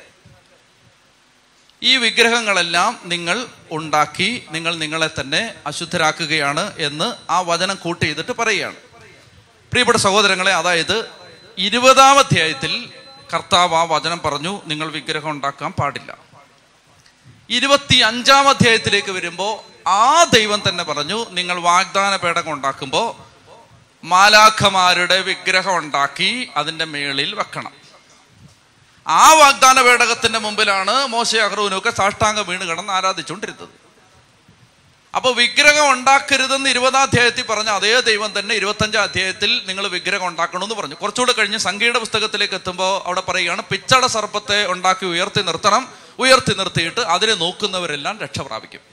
ഈ വിഗ്രഹങ്ങളെല്ലാം നിങ്ങൾ ഉണ്ടാക്കി നിങ്ങൾ നിങ്ങളെ തന്നെ അശുദ്ധരാക്കുകയാണ് എന്ന് ആ വചനം കൂട്ടി ചെയ്തിട്ട് പറയുകയാണ് പ്രിയപ്പെട്ട സഹോദരങ്ങളെ അതായത് ഇരുപതാം അധ്യായത്തിൽ കർത്താവ് ആ വചനം പറഞ്ഞു നിങ്ങൾ വിഗ്രഹം ഉണ്ടാക്കാൻ പാടില്ല ഇരുപത്തി അഞ്ചാം അധ്യായത്തിലേക്ക് വരുമ്പോൾ ആ ദൈവം തന്നെ പറഞ്ഞു നിങ്ങൾ വാഗ്ദാന പേടകം ഉണ്ടാക്കുമ്പോൾ മാലാഖമാരുടെ വിഗ്രഹം ഉണ്ടാക്കി അതിൻ്റെ മേളിൽ വെക്കണം ആ വാഗ്ദാന പേടകത്തിന്റെ മുമ്പിലാണ് മോശ അഹ്റൂനൊക്കെ സാഷ്ടാംഗം വീണ് കിടന്ന് ആരാധിച്ചുകൊണ്ടിരുന്നത് അപ്പൊ വിഗ്രഹം ഉണ്ടാക്കരുതെന്ന് ഇരുപതാം അധ്യായത്തിൽ പറഞ്ഞ അതേ ദൈവം തന്നെ ഇരുപത്തഞ്ചാം അധ്യായത്തിൽ നിങ്ങൾ വിഗ്രഹം ഉണ്ടാക്കണമെന്ന് പറഞ്ഞു കുറച്ചുകൂടെ കഴിഞ്ഞ് സംഖ്യയുടെ പുസ്തകത്തിലേക്ക് എത്തുമ്പോൾ അവിടെ പറയുകയാണ് പിച്ചട സർപ്പത്തെ ഉണ്ടാക്കി ഉയർത്തി നിർത്തണം ഉയർത്തി നിർത്തിയിട്ട് അതിനെ നോക്കുന്നവരെല്ലാം രക്ഷ പ്രാപിക്കും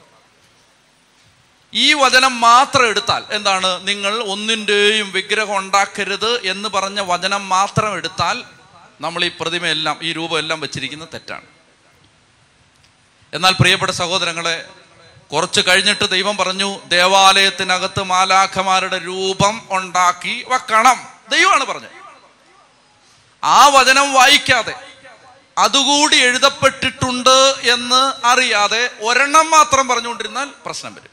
ഈ വചനം മാത്രം എടുത്താൽ എന്താണ് നിങ്ങൾ ഒന്നിൻ്റെയും വിഗ്രഹം ഉണ്ടാക്കരുത് എന്ന് പറഞ്ഞ വചനം മാത്രം എടുത്താൽ നമ്മൾ ഈ പ്രതിമയെല്ലാം ഈ രൂപമെല്ലാം വെച്ചിരിക്കുന്നത് തെറ്റാണ് എന്നാൽ പ്രിയപ്പെട്ട സഹോദരങ്ങളെ കുറച്ച് കഴിഞ്ഞിട്ട് ദൈവം പറഞ്ഞു ദേവാലയത്തിനകത്ത് മാലാഖമാരുടെ രൂപം ഉണ്ടാക്കി വെക്കണം ദൈവമാണ് പറഞ്ഞത് ആ വചനം വായിക്കാതെ അതുകൂടി എഴുതപ്പെട്ടിട്ടുണ്ട് എന്ന് അറിയാതെ ഒരെണ്ണം മാത്രം പറഞ്ഞുകൊണ്ടിരുന്നാൽ പ്രശ്നം വരും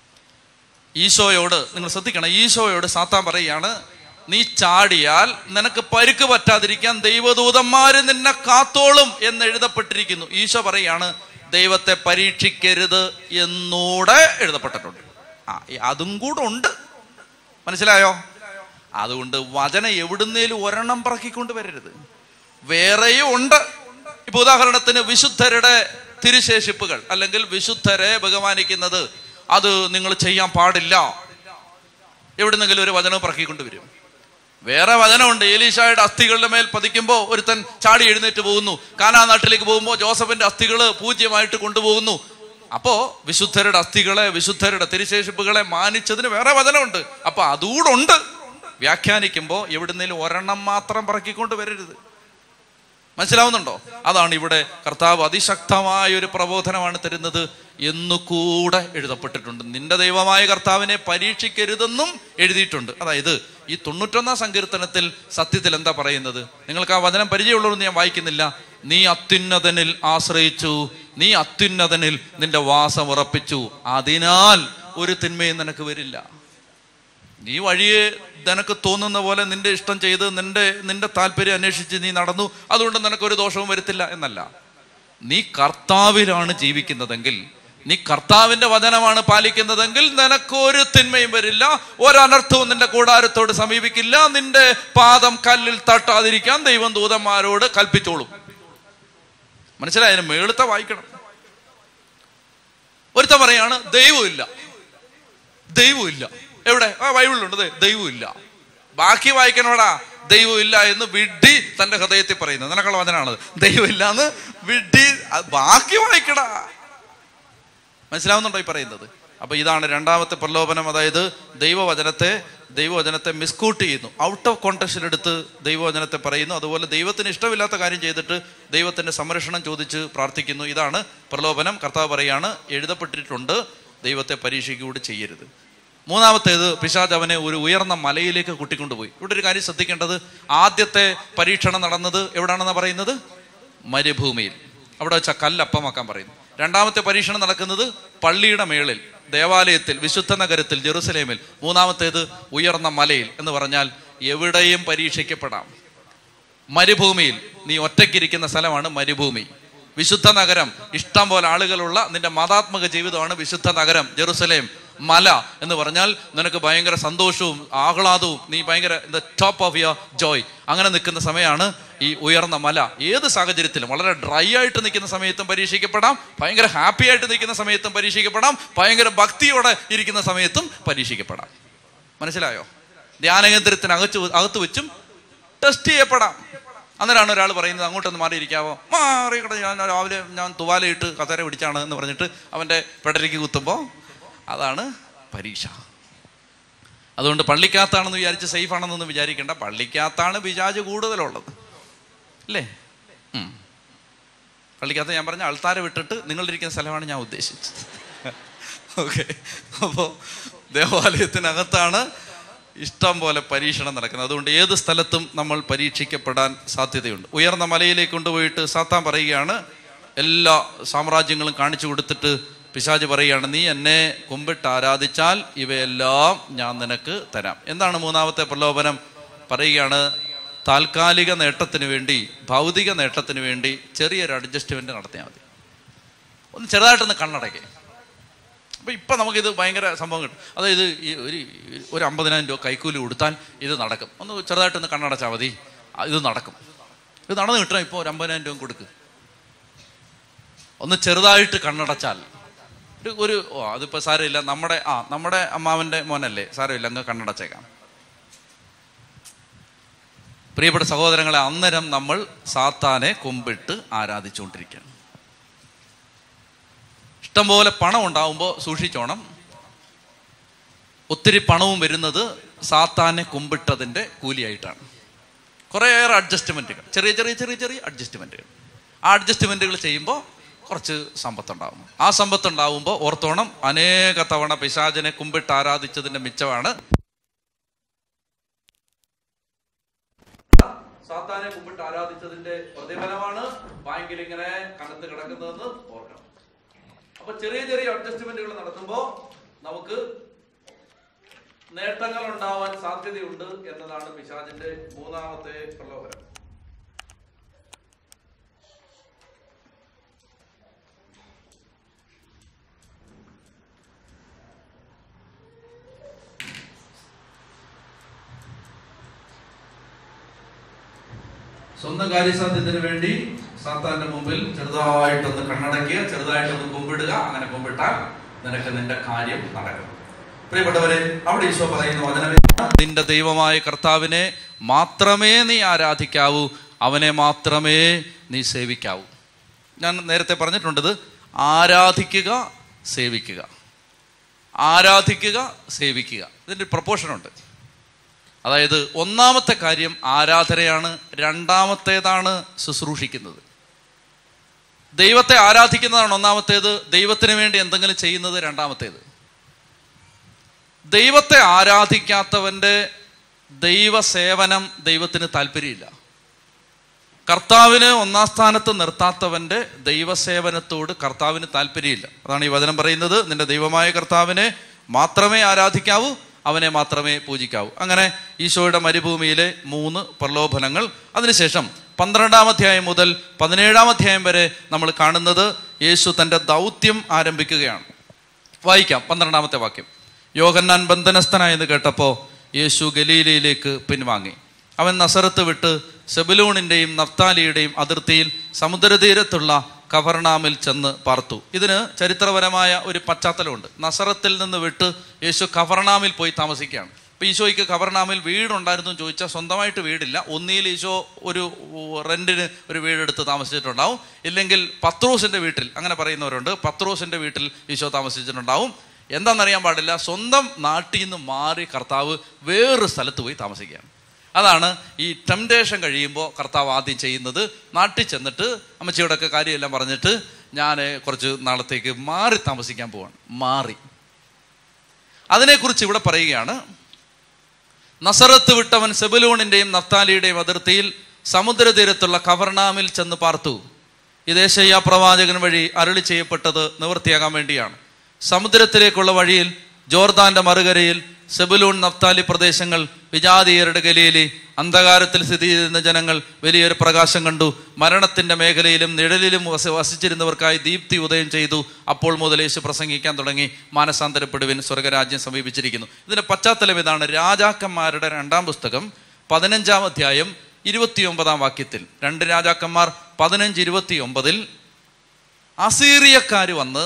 ഈശോയോട് നിങ്ങൾ ശ്രദ്ധിക്കണം ഈശോയോട് സാത്താൻ പറയുകയാണ് നീ ചാടിയാൽ നിനക്ക് പരുക്ക് പറ്റാതിരിക്കാൻ ദൈവദൂതന്മാര് നിന്നെ കാത്തോളും എന്ന് എഴുതപ്പെട്ടിരിക്കുന്നു ഈശോ പറയാണ് ദൈവത്തെ പരീക്ഷിക്കരുത് എന്നൂടെ എഴുതപ്പെട്ടിട്ടുണ്ട് ആ ഈ അതും കൂടെ ഉണ്ട് മനസ്സിലായോ അതുകൊണ്ട് വചനം എവിടുന്നേലും ഒരെണ്ണം പറക്കിക്കൊണ്ട് വരരുത് വേറെയും ഉണ്ട് ഇപ്പൊ ഉദാഹരണത്തിന് വിശുദ്ധരുടെ തിരുശേഷിപ്പുകൾ അല്ലെങ്കിൽ വിശുദ്ധരെ ബഹുമാനിക്കുന്നത് അത് നിങ്ങൾ ചെയ്യാൻ പാടില്ല എവിടുന്നെങ്കിലും ഒരു വചനം പറക്കിക്കൊണ്ട് വരും വേറെ വചനമുണ്ട് ഏലീഷായുടെ അസ്ഥികളുടെ മേൽ പതിക്കുമ്പോൾ ഒരുത്തൻ ചാടി എഴുന്നേറ്റ് പോകുന്നു കാനാ നാട്ടിലേക്ക് പോകുമ്പോൾ ജോസഫിന്റെ അസ്ഥികൾ പൂജ്യമായിട്ട് കൊണ്ടുപോകുന്നു അപ്പോ വിശുദ്ധരുടെ അസ്ഥികളെ വിശുദ്ധരുടെ തിരുശേഷിപ്പുകളെ മാനിച്ചതിന് വേറെ വചനമുണ്ട് അപ്പൊ അതുകൂടെ ഉണ്ട് വ്യാഖ്യാനിക്കുമ്പോൾ എവിടുന്നേലും ഒരെണ്ണം മാത്രം പറക്കിക്കൊണ്ട് വരരുത് മനസ്സിലാവുന്നുണ്ടോ അതാണ് ഇവിടെ കർത്താവ് അതിശക്തമായ ഒരു പ്രബോധനമാണ് തരുന്നത് എന്നുകൂടെ എഴുതപ്പെട്ടിട്ടുണ്ട് നിന്റെ ദൈവമായ കർത്താവിനെ പരീക്ഷിക്കരുതെന്നും എഴുതിയിട്ടുണ്ട് അതായത് ഈ തൊണ്ണൂറ്റൊന്നാം സങ്കീർത്തനത്തിൽ സത്യത്തിൽ എന്താ പറയുന്നത് നിങ്ങൾക്ക് ആ വചനം പരിചയമുള്ളവർ ഞാൻ വായിക്കുന്നില്ല നീ അത്യുന്നതനിൽ ആശ്രയിച്ചു നീ അത്യുന്നതനിൽ നിന്റെ വാസം ഉറപ്പിച്ചു അതിനാൽ ഒരു തിന്മയും നിനക്ക് വരില്ല നീ വഴിയെ നിനക്ക് തോന്നുന്ന പോലെ നിന്റെ ഇഷ്ടം ചെയ്ത് നിന്റെ നിന്റെ താല്പര്യം അന്വേഷിച്ച് നീ നടന്നു അതുകൊണ്ട് നിനക്കൊരു ദോഷവും വരുത്തില്ല എന്നല്ല നീ കർത്താവിലാണ് ജീവിക്കുന്നതെങ്കിൽ നീ കർത്താവിന്റെ വചനമാണ് പാലിക്കുന്നതെങ്കിൽ നിനക്കൊരു തിന്മയും വരില്ല ഒരനർത്ഥവും നിന്റെ കൂടാരത്തോട് സമീപിക്കില്ല നിന്റെ പാദം കല്ലിൽ തട്ടാതിരിക്കാൻ ദൈവം ദൂതന്മാരോട് കൽപ്പിച്ചോളും മനസ്സിലായാലും മേളത്തെ വായിക്കണം ഒരുത്ത പറയാണ് ദൈവമില്ല ദൈവമില്ല എവിടെ ആ ബൈബിളിലുണ്ട് ദേ, ദൈവമില്ല ബാക്കി വായിക്കണോടാ ദൈവമില്ല എന്ന് വിഡ്ഢി തന്റെ ഹൃദയത്തിൽ പറയുന്നത് നിനക്കുള്ള വചനാണ് ദൈവമില്ല എന്ന് വിഡ്ഢി അത് ബാക്കി വായിക്കടാ മനസ്സിലാവുന്നുണ്ടോ ഈ പറയുന്നത് അപ്പൊ ഇതാണ് രണ്ടാമത്തെ പ്രലോഭനം അതായത് ദൈവവചനത്തെ ദൈവവചനത്തെ മിസ്കൂട്ട് ചെയ്യുന്നു ഔട്ട് ഓഫ് കോണ്ടക്സ്റ്റിൽ എടുത്ത് ദൈവവചനത്തെ പറയുന്നു അതുപോലെ ദൈവത്തിന് ഇഷ്ടമില്ലാത്ത കാര്യം ചെയ്തിട്ട് ദൈവത്തിന്റെ സംരക്ഷണം ചോദിച്ച് പ്രാർത്ഥിക്കുന്നു ഇതാണ് പ്രലോഭനം കർത്താവ് പറയാണ് എഴുതപ്പെട്ടിട്ടുണ്ട് ദൈവത്തെ പരീക്ഷിക്കൂടി ചെയ്യരുത് മൂന്നാമത്തേത് പിശാജ് അവനെ ഒരു ഉയർന്ന മലയിലേക്ക് കൂട്ടിക്കൊണ്ടുപോയി ഇവിടെ ഒരു കാര്യം ശ്രദ്ധിക്കേണ്ടത് ആദ്യത്തെ പരീക്ഷണം നടന്നത് എവിടാണെന്ന് പറയുന്നത് മരുഭൂമിയിൽ അവിടെ വെച്ച കല്ലപ്പമാക്കാൻ പറയുന്നു രണ്ടാമത്തെ പരീക്ഷണം നടക്കുന്നത് പള്ളിയുടെ മേളിൽ ദേവാലയത്തിൽ വിശുദ്ധ നഗരത്തിൽ ജെറുസലേമിൽ മൂന്നാമത്തേത് ഉയർന്ന മലയിൽ എന്ന് പറഞ്ഞാൽ എവിടെയും പരീക്ഷിക്കപ്പെടാം മരുഭൂമിയിൽ നീ ഒറ്റയ്ക്കിരിക്കുന്ന സ്ഥലമാണ് മരുഭൂമി വിശുദ്ധ നഗരം ഇഷ്ടം പോലെ ആളുകളുള്ള നിന്റെ മതാത്മക ജീവിതമാണ് വിശുദ്ധ നഗരം ജെറുസലേം മല എന്ന് പറഞ്ഞാൽ നിനക്ക് ഭയങ്കര സന്തോഷവും ആഹ്ലാദവും നീ ഭയങ്കര the top of your joy അങ്ങനെ നിൽക്കുന്ന സമയമാണ് ഈ ഉയർന്ന മല ഏത് സാഹചര്യത്തിലും വളരെ ഡ്രൈ ആയിട്ട് നിൽക്കുന്ന സമയത്തും പരീക്ഷിക്കപ്പെടാം ഭയങ്കര ഹാപ്പി ആയിട്ട് നിൽക്കുന്ന സമയത്തും പരീക്ഷിക്കപ്പെടാം ഭയങ്കര ഭക്തിയോടെ ഇരിക്കുന്ന സമയത്തും പരീക്ഷിക്കപ്പെടാം മനസ്സിലായോ ധ്യാനകേന്ദ്രത്തിന് അകച്ച് അകത്ത് വെച്ചും ടെസ്റ്റ് ചെയ്യപ്പെടാം അന്നേരമാണ് ഒരാൾ പറയുന്നത് അങ്ങോട്ടൊന്ന് മാറിയിരിക്കാവോ മാറിക്കട്ടെ ഞാൻ രാവിലെ ഞാൻ തുവാലയിട്ട് കസേര പിടിച്ചാണ് എന്ന് പറഞ്ഞിട്ട് അവൻ്റെ പെടലിക്ക് കുത്തുമ്പോൾ അതാണ് പരീക്ഷ അതുകൊണ്ട് പള്ളിക്കകത്താണെന്ന് വിചാരിച്ച് സേഫ് ആണെന്നൊന്നും വിചാരിക്കേണ്ട പള്ളിക്കകത്താണ് പിശാജ് കൂടുതലുള്ളത് അല്ലേ ഉം. പള്ളിക്കകത്ത് ഞാൻ പറഞ്ഞ ആൾത്താരെ വിട്ടിട്ട് നിങ്ങളിരിക്കുന്ന സ്ഥലമാണ് ഞാൻ ഉദ്ദേശിച്ചത് ഓക്കെ അപ്പോൾ ദേവാലയത്തിനകത്താണ് ഇഷ്ടം പോലെ പരീക്ഷണം നടക്കുന്നത് അതുകൊണ്ട് ഏത് സ്ഥലത്തും നമ്മൾ പരീക്ഷിക്കപ്പെടാൻ സാധ്യതയുണ്ട് ഉയർന്ന മലയിലേക്ക് കൊണ്ടുപോയിട്ട് സാത്താൻ പറയുകയാണ് എല്ലാ സാമ്രാജ്യങ്ങളും കാണിച്ചു കൊടുത്തിട്ട് പിശാജ് പറയുകയാണ് നീ എന്നെ കുമ്പിട്ട് ആരാധിച്ചാൽ ഇവയെല്ലാം ഞാൻ നിനക്ക് തരാം എന്താണ് മൂന്നാമത്തെ പ്രലോഭനം പറയുകയാണ് താൽക്കാലിക നേട്ടത്തിന് വേണ്ടി ഭൗതിക നേട്ടത്തിന് വേണ്ടി ചെറിയൊരു അഡ്ജസ്റ്റ്മെന്റ് നടത്തിയാൽ മതി ഒന്ന് ചെറുതായിട്ടൊന്ന് കണ്ണടയ്ക്കേ അപ്പൊ ഇപ്പൊ നമുക്കിത് ഭയങ്കര സംഭവം കിട്ടും അതായത് ഈ ഒരു ഒരു അമ്പതിനായിരം രൂപ കൈക്കൂലി കൊടുത്താൽ ഇത് നടക്കും ഒന്ന് ചെറുതായിട്ടൊന്ന് കണ്ണടച്ചാൽ മതി ആ, ഇത് നടക്കും ഇത് നടന്നു കിട്ടണം ഇപ്പോൾ ഒരു അമ്പതിനായിരം രൂപ കൊടുക്ക് ഒന്ന് ചെറുതായിട്ട് കണ്ണടച്ചാൽ ഒരു ഒരു ഓ അതിപ്പോ സാരമില്ല നമ്മുടെ ആ നമ്മുടെ അമ്മാവന്റെ മോനല്ലേ സാരമില്ല അങ്ങ് കണ്ണടച്ചേക്കാം പ്രിയപ്പെട്ട സഹോദരങ്ങളെ അന്നേരം നമ്മൾ സാത്താനെ കുമ്പിട്ട് ആരാധിച്ചുകൊണ്ടിരിക്കുകയാണ് ഇഷ്ടംപോലെ പണം ഉണ്ടാവുമ്പോൾ സൂക്ഷിച്ചോണം ഒത്തിരി പണവും വരുന്നത് സാത്താനെ കുമ്പിട്ടതിൻ്റെ കൂലിയായിട്ടാണ് കുറേയേറെ അഡ്ജസ്റ്റ്മെൻറ്റുകൾ ചെറിയ ചെറിയ ചെറിയ ചെറിയ അഡ്ജസ്റ്റ്മെൻറ്റുകൾ ആ അഡ്ജസ്റ്റ്മെൻറ്റുകൾ ചെയ്യുമ്പോൾ കുറച്ച് സമ്പത്തുണ്ടാവും ആ സമ്പത്തുണ്ടാവുമ്പോൾ ഓർത്തോണം അനേക തവണ പിശാചിനെ കുമ്പിട്ട് ആരാധിച്ചതിൻ്റെ മിച്ചമാണ് സാത്താനെ കുമ്പിട്ട് ആരാധിച്ചതിന്റെ പ്രതിഫലമാണ് ബാങ്കിൽ ഇങ്ങനെ കനത്ത് കിടക്കുന്നതെന്ന് ഓർക്കണം അപ്പൊ ചെറിയ ചെറിയ അഡ്ജസ്റ്റ്മെന്റുകൾ നടത്തുമ്പോൾ നമുക്ക് നേട്ടങ്ങൾ ഉണ്ടാവാൻ സാധ്യതയുണ്ട് എന്നതാണ് പിശാചിന്റെ മൂന്നാമത്തെ പ്രലോഭനം സ്വന്തം കാര്യസാധ്യത്തിന് വേണ്ടി സാത്താന്റെ മുമ്പിൽ ചെറുതായിട്ടൊന്ന് കണ്ണടയ്ക്കുക ചെറുതായിട്ടൊന്ന് കുമ്പിടുക അങ്ങനെ കുമ്പിട്ടാൽ നിനക്ക് നിന്റെ കാര്യം നടക്കും പ്രിയപ്പെട്ടവരെ അവിടെ ഈശോ പറയുന്ന വചനമേ നിന്റെ ദൈവമായ കർത്താവിനെ മാത്രമേ നീ ആരാധിക്കാവൂ അവനെ മാത്രമേ നീ സേവിക്കാവൂ ഞാൻ നേരത്തെ പറഞ്ഞിട്ടുണ്ടത് ആരാധിക്കുക സേവിക്കുക ആരാധിക്കുക സേവിക്കുക ഇതിൻ്റെ പ്രപ്പോർഷൻ ഉണ്ട് അതായത് ഒന്നാമത്തെ കാര്യം ആരാധനയാണ് രണ്ടാമത്തേതാണ് ശുശ്രൂഷിക്കുന്നത് ദൈവത്തെ ആരാധിക്കുന്നതാണ് ഒന്നാമത്തേത് ദൈവത്തിന് വേണ്ടി എന്തെങ്കിലും ചെയ്യുന്നത് രണ്ടാമത്തേത് ദൈവത്തെ ആരാധിക്കാത്തവന്റെ ദൈവസേവനം ദൈവത്തിന് താല്പര്യമില്ല കർത്താവിന് ഒന്നാം സ്ഥാനത്ത് നിർത്താത്തവന്റെ ദൈവസേവനത്തോട് കർത്താവിന് താല്പര്യമില്ല അതാണ് ഈ വചനം പറയുന്നത് നിന്റെ ദൈവമായ കർത്താവിനെ മാത്രമേ ആരാധിക്കാവൂ അവനെ മാത്രമേ പൂജിക്കാവൂ അങ്ങനെ ഈശോയുടെ മരുഭൂമിയിലെ മൂന്ന് പ്രലോഭനങ്ങൾ അതിനുശേഷം പന്ത്രണ്ടാം അധ്യായം മുതൽ പതിനേഴാം അധ്യായം വരെ നമ്മൾ കാണുന്നത് യേശു തൻ്റെ ദൗത്യം ആരംഭിക്കുകയാണ് വായിക്കാം പന്ത്രണ്ടാമത്തെ വാക്യം യോഹന്നാൻ ബന്ധനസ്ഥനായെന്ന് കേട്ടപ്പോൾ യേശു ഗലീലയിലേക്ക് പിൻവാങ്ങി അവൻ നസറത്ത് വിട്ട് സെബലൂണിൻ്റെയും നഫ്താലിയുടെയും അതിർത്തിയിൽ സമുദ്രതീരത്തുള്ള കവർണാമിൽ ചെന്ന് പാർത്തു ഇതിന് ചരിത്രപരമായ ഒരു പശ്ചാത്തലമുണ്ട് നസറത്തിൽ നിന്ന് വിട്ട് യേശു കവർണാമിൽ പോയി താമസിക്കുകയാണ് ഇപ്പൊ ഈശോയ്ക്ക് കവർണാമിൽ വീടുണ്ടായിരുന്നു എന്ന് ചോദിച്ചാൽ സ്വന്തമായിട്ട് വീടില്ല ഒന്നിയിൽ ഈശോ ഒരു റെന്റിന് ഒരു വീടെടുത്ത് താമസിച്ചിട്ടുണ്ടാവും ഇല്ലെങ്കിൽ പത്രോസിന്റെ വീട്ടിൽ അങ്ങനെ പറയുന്നവരുണ്ട് പത്രോസിന്റെ വീട്ടിൽ ഈശോ താമസിച്ചിട്ടുണ്ടാവും എന്താണെന്നറിയാൻ പാടില്ല സ്വന്തം നാട്ടിൽ നിന്ന് മാറി കർത്താവ് വേറൊരു സ്ഥലത്ത് പോയി താമസിക്കുകയാണ് അതാണ് ഈ ടെംപ്ടേഷൻ കഴിയുമ്പോൾ കർത്താവ് ആദ്യം ചെയ്യുന്നത് നാട്ടിൽ ചെന്നിട്ട് അമ്മച്ചിയോടൊക്കെ കാര്യമെല്ലാം പറഞ്ഞിട്ട് ഞാൻ കുറച്ച് നാളത്തേക്ക് മാറി താമസിക്കാൻ പോവാണ് മാറി അതിനെക്കുറിച്ച് ഇവിടെ പറയുകയാണ് നസറത്ത് വിട്ടവൻ സെബലൂണിന്റെയും നഫ്താലിയുടെയും അതിർത്തിയിൽ സമുദ്രതീരത്തുള്ള കവർണാമിൽ ചെന്ന് പാർത്തു ഇത് ഏശയ്യ പ്രവാചകൻ വഴി അരുളി ചെയ്യപ്പെട്ടത് നിവൃത്തിയാകാൻ വേണ്ടിയാണ് സമുദ്രത്തിലേക്കുള്ള വഴിയിൽ ജോർദാന്റെ മറുകരയിൽ സെബുലൂൺ നഫ്താലി പ്രദേശങ്ങൾ വിജാതീയരുടെ ഗലിയിലെ അന്ധകാരത്തിൽ സ്ഥിതി ചെയ്യുന്ന ജനങ്ങൾ വലിയൊരു പ്രകാശം കണ്ടു മരണത്തിന്റെ മേഖലയിലും നിഴലിലും വസ വസിച്ചിരുന്നവർക്കായി ദീപ്തി ഉദയം ചെയ്തു അപ്പോൾ മുതൽ യേശു പ്രസംഗിക്കാൻ തുടങ്ങി മാനസാന്തരപ്പെടുവിൻ സ്വർഗരാജ്യം സമീപിച്ചിരിക്കുന്നു ഇതിന്റെ പശ്ചാത്തലം ഇതാണ് രാജാക്കന്മാരുടെ രണ്ടാം പുസ്തകം പതിനഞ്ചാം അധ്യായം ഇരുപത്തിയൊമ്പതാം വാക്യത്തിൽ രണ്ട് രാജാക്കന്മാർ പതിനഞ്ച് ഇരുപത്തി ഒമ്പതിൽ അസീറിയക്കാർ വന്ന്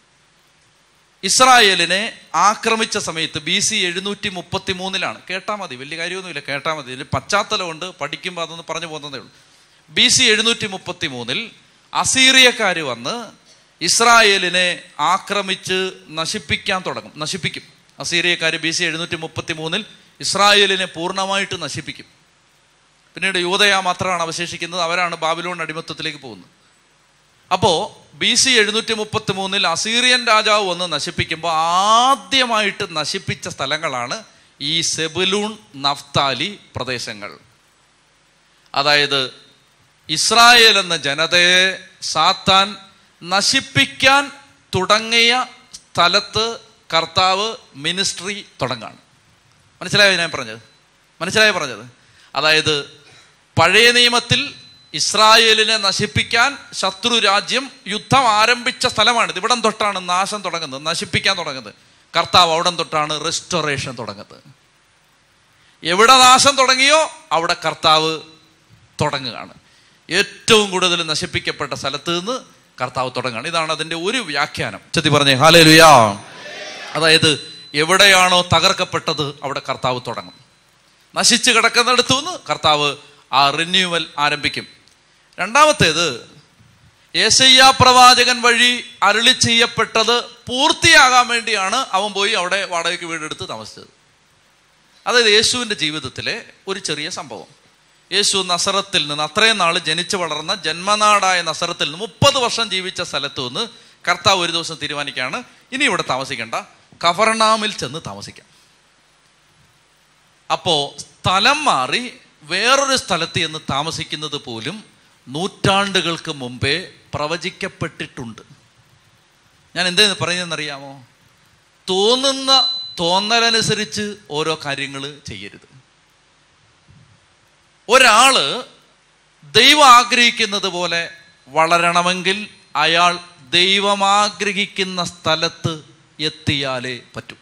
ഇസ്രായേലിനെ ആക്രമിച്ച സമയത്ത് ബി സി എഴുന്നൂറ്റി മുപ്പത്തി മൂന്നിലാണ് കേട്ടാൽ മതി വലിയ കാര്യമൊന്നുമില്ല കേട്ടാൽ മതി ഇതിന് പശ്ചാത്തലമുണ്ട് പഠിക്കുമ്പോൾ അതൊന്ന് പറഞ്ഞു പോകുന്നതേ ഉള്ളൂ ബി സി എഴുന്നൂറ്റി മുപ്പത്തി മൂന്നിൽ അസീറിയക്കാർ വന്ന് ഇസ്രായേലിനെ ആക്രമിച്ച് നശിപ്പിക്കാൻ തുടങ്ങും നശിപ്പിക്കും അസീറിയക്കാർ ബി സി എഴുന്നൂറ്റി മുപ്പത്തി മൂന്നിൽ ഇസ്രായേലിനെ പൂർണ്ണമായിട്ട് നശിപ്പിക്കും പിന്നീട് യൂതയ മാത്രമാണ് അവശേഷിക്കുന്നത് അവരാണ് ബാബിലോൺ അടിമത്തത്തിലേക്ക് പോകുന്നത് അപ്പോ ബി സി എഴുന്നൂറ്റി മുപ്പത്തി മൂന്നിൽ അസീറിയൻ രാജാവ് വന്ന് നശിപ്പിക്കുമ്പോൾ ആദ്യമായിട്ട് നശിപ്പിച്ച സ്ഥലങ്ങളാണ് ഈ സെബുലൂൺ നഫ്താലി പ്രദേശങ്ങൾ അതായത് ഇസ്രായേൽ എന്ന ജനതയെ സാത്താൻ നശിപ്പിക്കാൻ തുടങ്ങിയ സ്ഥലത്ത് കർത്താവ് മിനിസ്ട്രി തുടങ്ങാണ് മനസ്സിലായോ ഞാൻ പറഞ്ഞത് മനസ്സിലായോ പറഞ്ഞത് അതായത് പഴയ നിയമത്തിൽ ഇസ്രായേലിനെ നശിപ്പിക്കാൻ ശത്രു രാജ്യം യുദ്ധം ആരംഭിച്ച സ്ഥലമാണിത് ഇവിടം തൊട്ടാണ് നാശം തുടങ്ങുന്നത് നശിപ്പിക്കാൻ തുടങ്ങുന്നത് കർത്താവ് അവിടം തൊട്ടാണ് റെസ്റ്റോറേഷൻ തുടങ്ങുന്നത് എവിടെ നാശം തുടങ്ങിയോ അവിടെ കർത്താവ് തുടങ്ങുകയാണ് ഏറ്റവും കൂടുതൽ നശിപ്പിക്കപ്പെട്ട സ്ഥലത്ത് നിന്ന് കർത്താവ് തുടങ്ങുകയാണ് ഇതാണ് അതിന്റെ ഒരു വ്യാഖ്യാനം ചെത്തി പറഞ്ഞേ ഹാലേ ലുയാ അതായത് എവിടെയാണോ തകർക്കപ്പെട്ടത് അവിടെ കർത്താവ് തുടങ്ങും നശിച്ചു കിടക്കുന്നിടത്തു നിന്ന് കർത്താവ് ആ റിന്യൂവൽ ആരംഭിക്കും രണ്ടാമത്തേത് ഏശയ്യ പ്രവാചകൻ വഴി അരുളി ചെയ്യപ്പെട്ടത് പൂർത്തിയാകാൻ വേണ്ടിയാണ് അവൻ പോയി അവിടെ വാടകയ്ക്ക് വീടെടുത്ത് താമസിച്ചത് അതായത് യേശുവിൻ്റെ ജീവിതത്തിലെ ഒരു ചെറിയ സംഭവം യേശു നസറത്തിൽ നിന്ന് അത്രയും നാൾ ജനിച്ചു വളർന്ന ജന്മനാടായ നസറത്തിൽ നിന്ന് മുപ്പത് വർഷം ജീവിച്ച സ്ഥലത്തു നിന്ന് കർത്താവ് ഒരു ദിവസം തീരുമാനിക്കുകയാണ് ഇനി ഇവിടെ താമസിക്കേണ്ട കഫർണാമിൽ ചെന്ന് താമസിക്കാം അപ്പോ സ്ഥലം മാറി വേറൊരു സ്ഥലത്ത് ചെന്ന് താമസിക്കുന്നത് പോലും നൂറ്റാണ്ടുകൾക്ക് മുമ്പേ പ്രവചിക്കപ്പെട്ടിട്ടുണ്ട് ഞാൻ എന്തേന്ന് പറയുന്നതെന്നറിയാമോ തോന്നുന്ന തോന്നലനുസരിച്ച് ഓരോ കാര്യങ്ങൾ ചെയ്യരുത് ഒരാള് ദൈവം ആഗ്രഹിക്കുന്നത് പോലെ വളരണമെങ്കിൽ അയാൾ ദൈവം ആഗ്രഹിക്കുന്ന സ്ഥലത്ത് എത്തിയാലേ പറ്റൂ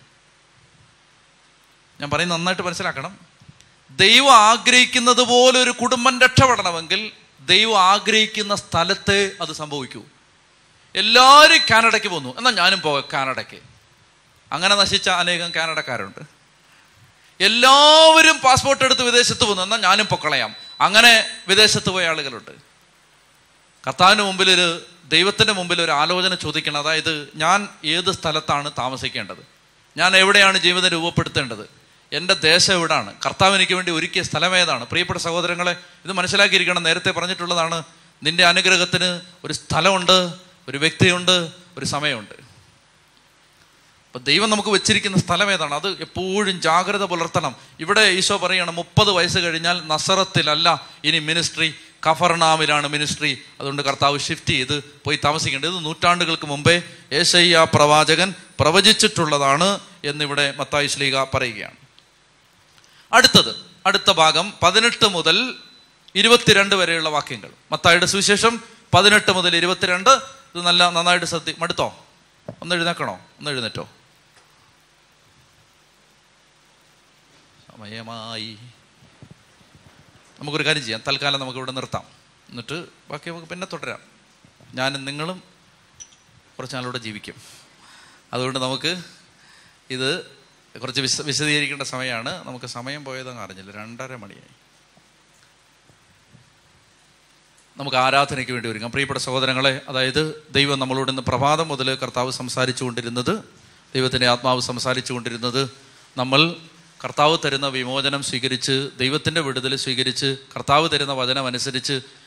ഞാൻ പറയുന്നത് നന്നായിട്ട് മനസ്സിലാക്കണം ദൈവം ആഗ്രഹിക്കുന്നത് പോലെ ഒരു കുടുംബം രക്ഷപ്പെടണമെങ്കിൽ ദൈവം ആഗ്രഹിക്കുന്ന സ്ഥലത്തെ അത് സംഭവിക്കൂ എല്ലാവരും കാനഡയ്ക്ക് പോന്നു എന്നാൽ ഞാനും പോകാം കാനഡയ്ക്ക് അങ്ങനെ നശിച്ച അനേകം കാനഡക്കാരുണ്ട് എല്ലാവരും പാസ്പോർട്ട് എടുത്ത് വിദേശത്ത് പോകുന്നു എന്നാൽ ഞാനും പൊക്കളയാം അങ്ങനെ വിദേശത്ത് പോയ ആളുകളുണ്ട് കർത്താവിന് മുമ്പിൽ ഒരു ദൈവത്തിന്റെ മുമ്പിൽ ഒരു ആലോചന ചോദിക്കണം അതായത് ഞാൻ ഏത് സ്ഥലത്താണ് താമസിക്കേണ്ടത് ഞാൻ എവിടെയാണ് ജീവിതം രൂപപ്പെടുത്തേണ്ടത് എൻ്റെ ദേശം എവിടാണ് കർത്താവ് എനിക്ക് വേണ്ടി ഒരുക്കിയ സ്ഥലം ഏതാണ് പ്രിയപ്പെട്ട സഹോദരങ്ങളെ ഇത് മനസ്സിലാക്കിയിരിക്കണം നേരത്തെ പറഞ്ഞിട്ടുള്ളതാണ് നിന്റെ അനുഗ്രഹത്തിന് ഒരു സ്ഥലമുണ്ട് ഒരു വ്യക്തിയുണ്ട് ഒരു സമയമുണ്ട് അപ്പൊ ദൈവം നമുക്ക് വെച്ചിരിക്കുന്ന സ്ഥലം ഏതാണ് അത് എപ്പോഴും ജാഗ്രത പുലർത്തണം ഇവിടെ ഈശോ പറയണം മുപ്പത് വയസ്സ് കഴിഞ്ഞാൽ നസറത്തിലല്ല ഇനി മിനിസ്ട്രി കഫർനാമിലാണ് മിനിസ്ട്രി അതുകൊണ്ട് കർത്താവ് ഷിഫ്റ്റ് ചെയ്ത് പോയി താമസിക്കേണ്ടത് ഇത് നൂറ്റാണ്ടുകൾക്ക് മുമ്പേ ഏശയ്യ പ്രവാചകൻ പ്രവചിച്ചിട്ടുള്ളതാണ് എന്നിവിടെ മത്തായി ശ്ലീക പറയുകയാണ് അടുത്തത് അടുത്ത ഭാഗം പതിനെട്ട് മുതൽ ഇരുപത്തിരണ്ട് വരെയുള്ള വാക്യങ്ങൾ മത്തായിയുടെ സുവിശേഷം പതിനെട്ട് മുതൽ ഇരുപത്തിരണ്ട് ഇത് നല്ല നന്നായിട്ട് ശ്രദ്ധി മടുത്തോ ഒന്ന് എഴുന്നേക്കണോ ഒന്ന് എഴുന്നേറ്റോ സമയമായി നമുക്കൊരു കാര്യം ചെയ്യാം തൽക്കാലം നമുക്ക് ഇവിടെ നിർത്താം എന്നിട്ട് ബാക്കി നമുക്ക് പിന്നെ തുടരാം ഞാനും നിങ്ങളും കുറച്ച് നാളിലൂടെ ജീവിക്കും അതുകൊണ്ട് നമുക്ക് ഇത് കുറച്ച് വിശ വിശദീകരിക്കേണ്ട സമയമാണ് നമുക്ക് സമയം പോയതങ്ങ് അറിഞ്ഞില്ല രണ്ടര മണിയായി നമുക്ക് ആരാധനയ്ക്ക് വേണ്ടി ഒരുങ്ങാം പ്രിയപ്പെട്ട സഹോദരങ്ങളെ അതായത് ദൈവം നമ്മളോട് ഇന്ന് പ്രഭാതം മുതൽ കർത്താവ് സംസാരിച്ചു കൊണ്ടിരുന്നത് ദൈവത്തിൻ്റെ ആത്മാവ് സംസാരിച്ചു കൊണ്ടിരുന്നത് നമ്മൾ കർത്താവ് തരുന്ന വിമോചനം സ്വീകരിച്ച് ദൈവത്തിൻ്റെ വിടുതൽ സ്വീകരിച്ച് കർത്താവ് തരുന്ന വചനം അനുസരിച്ച്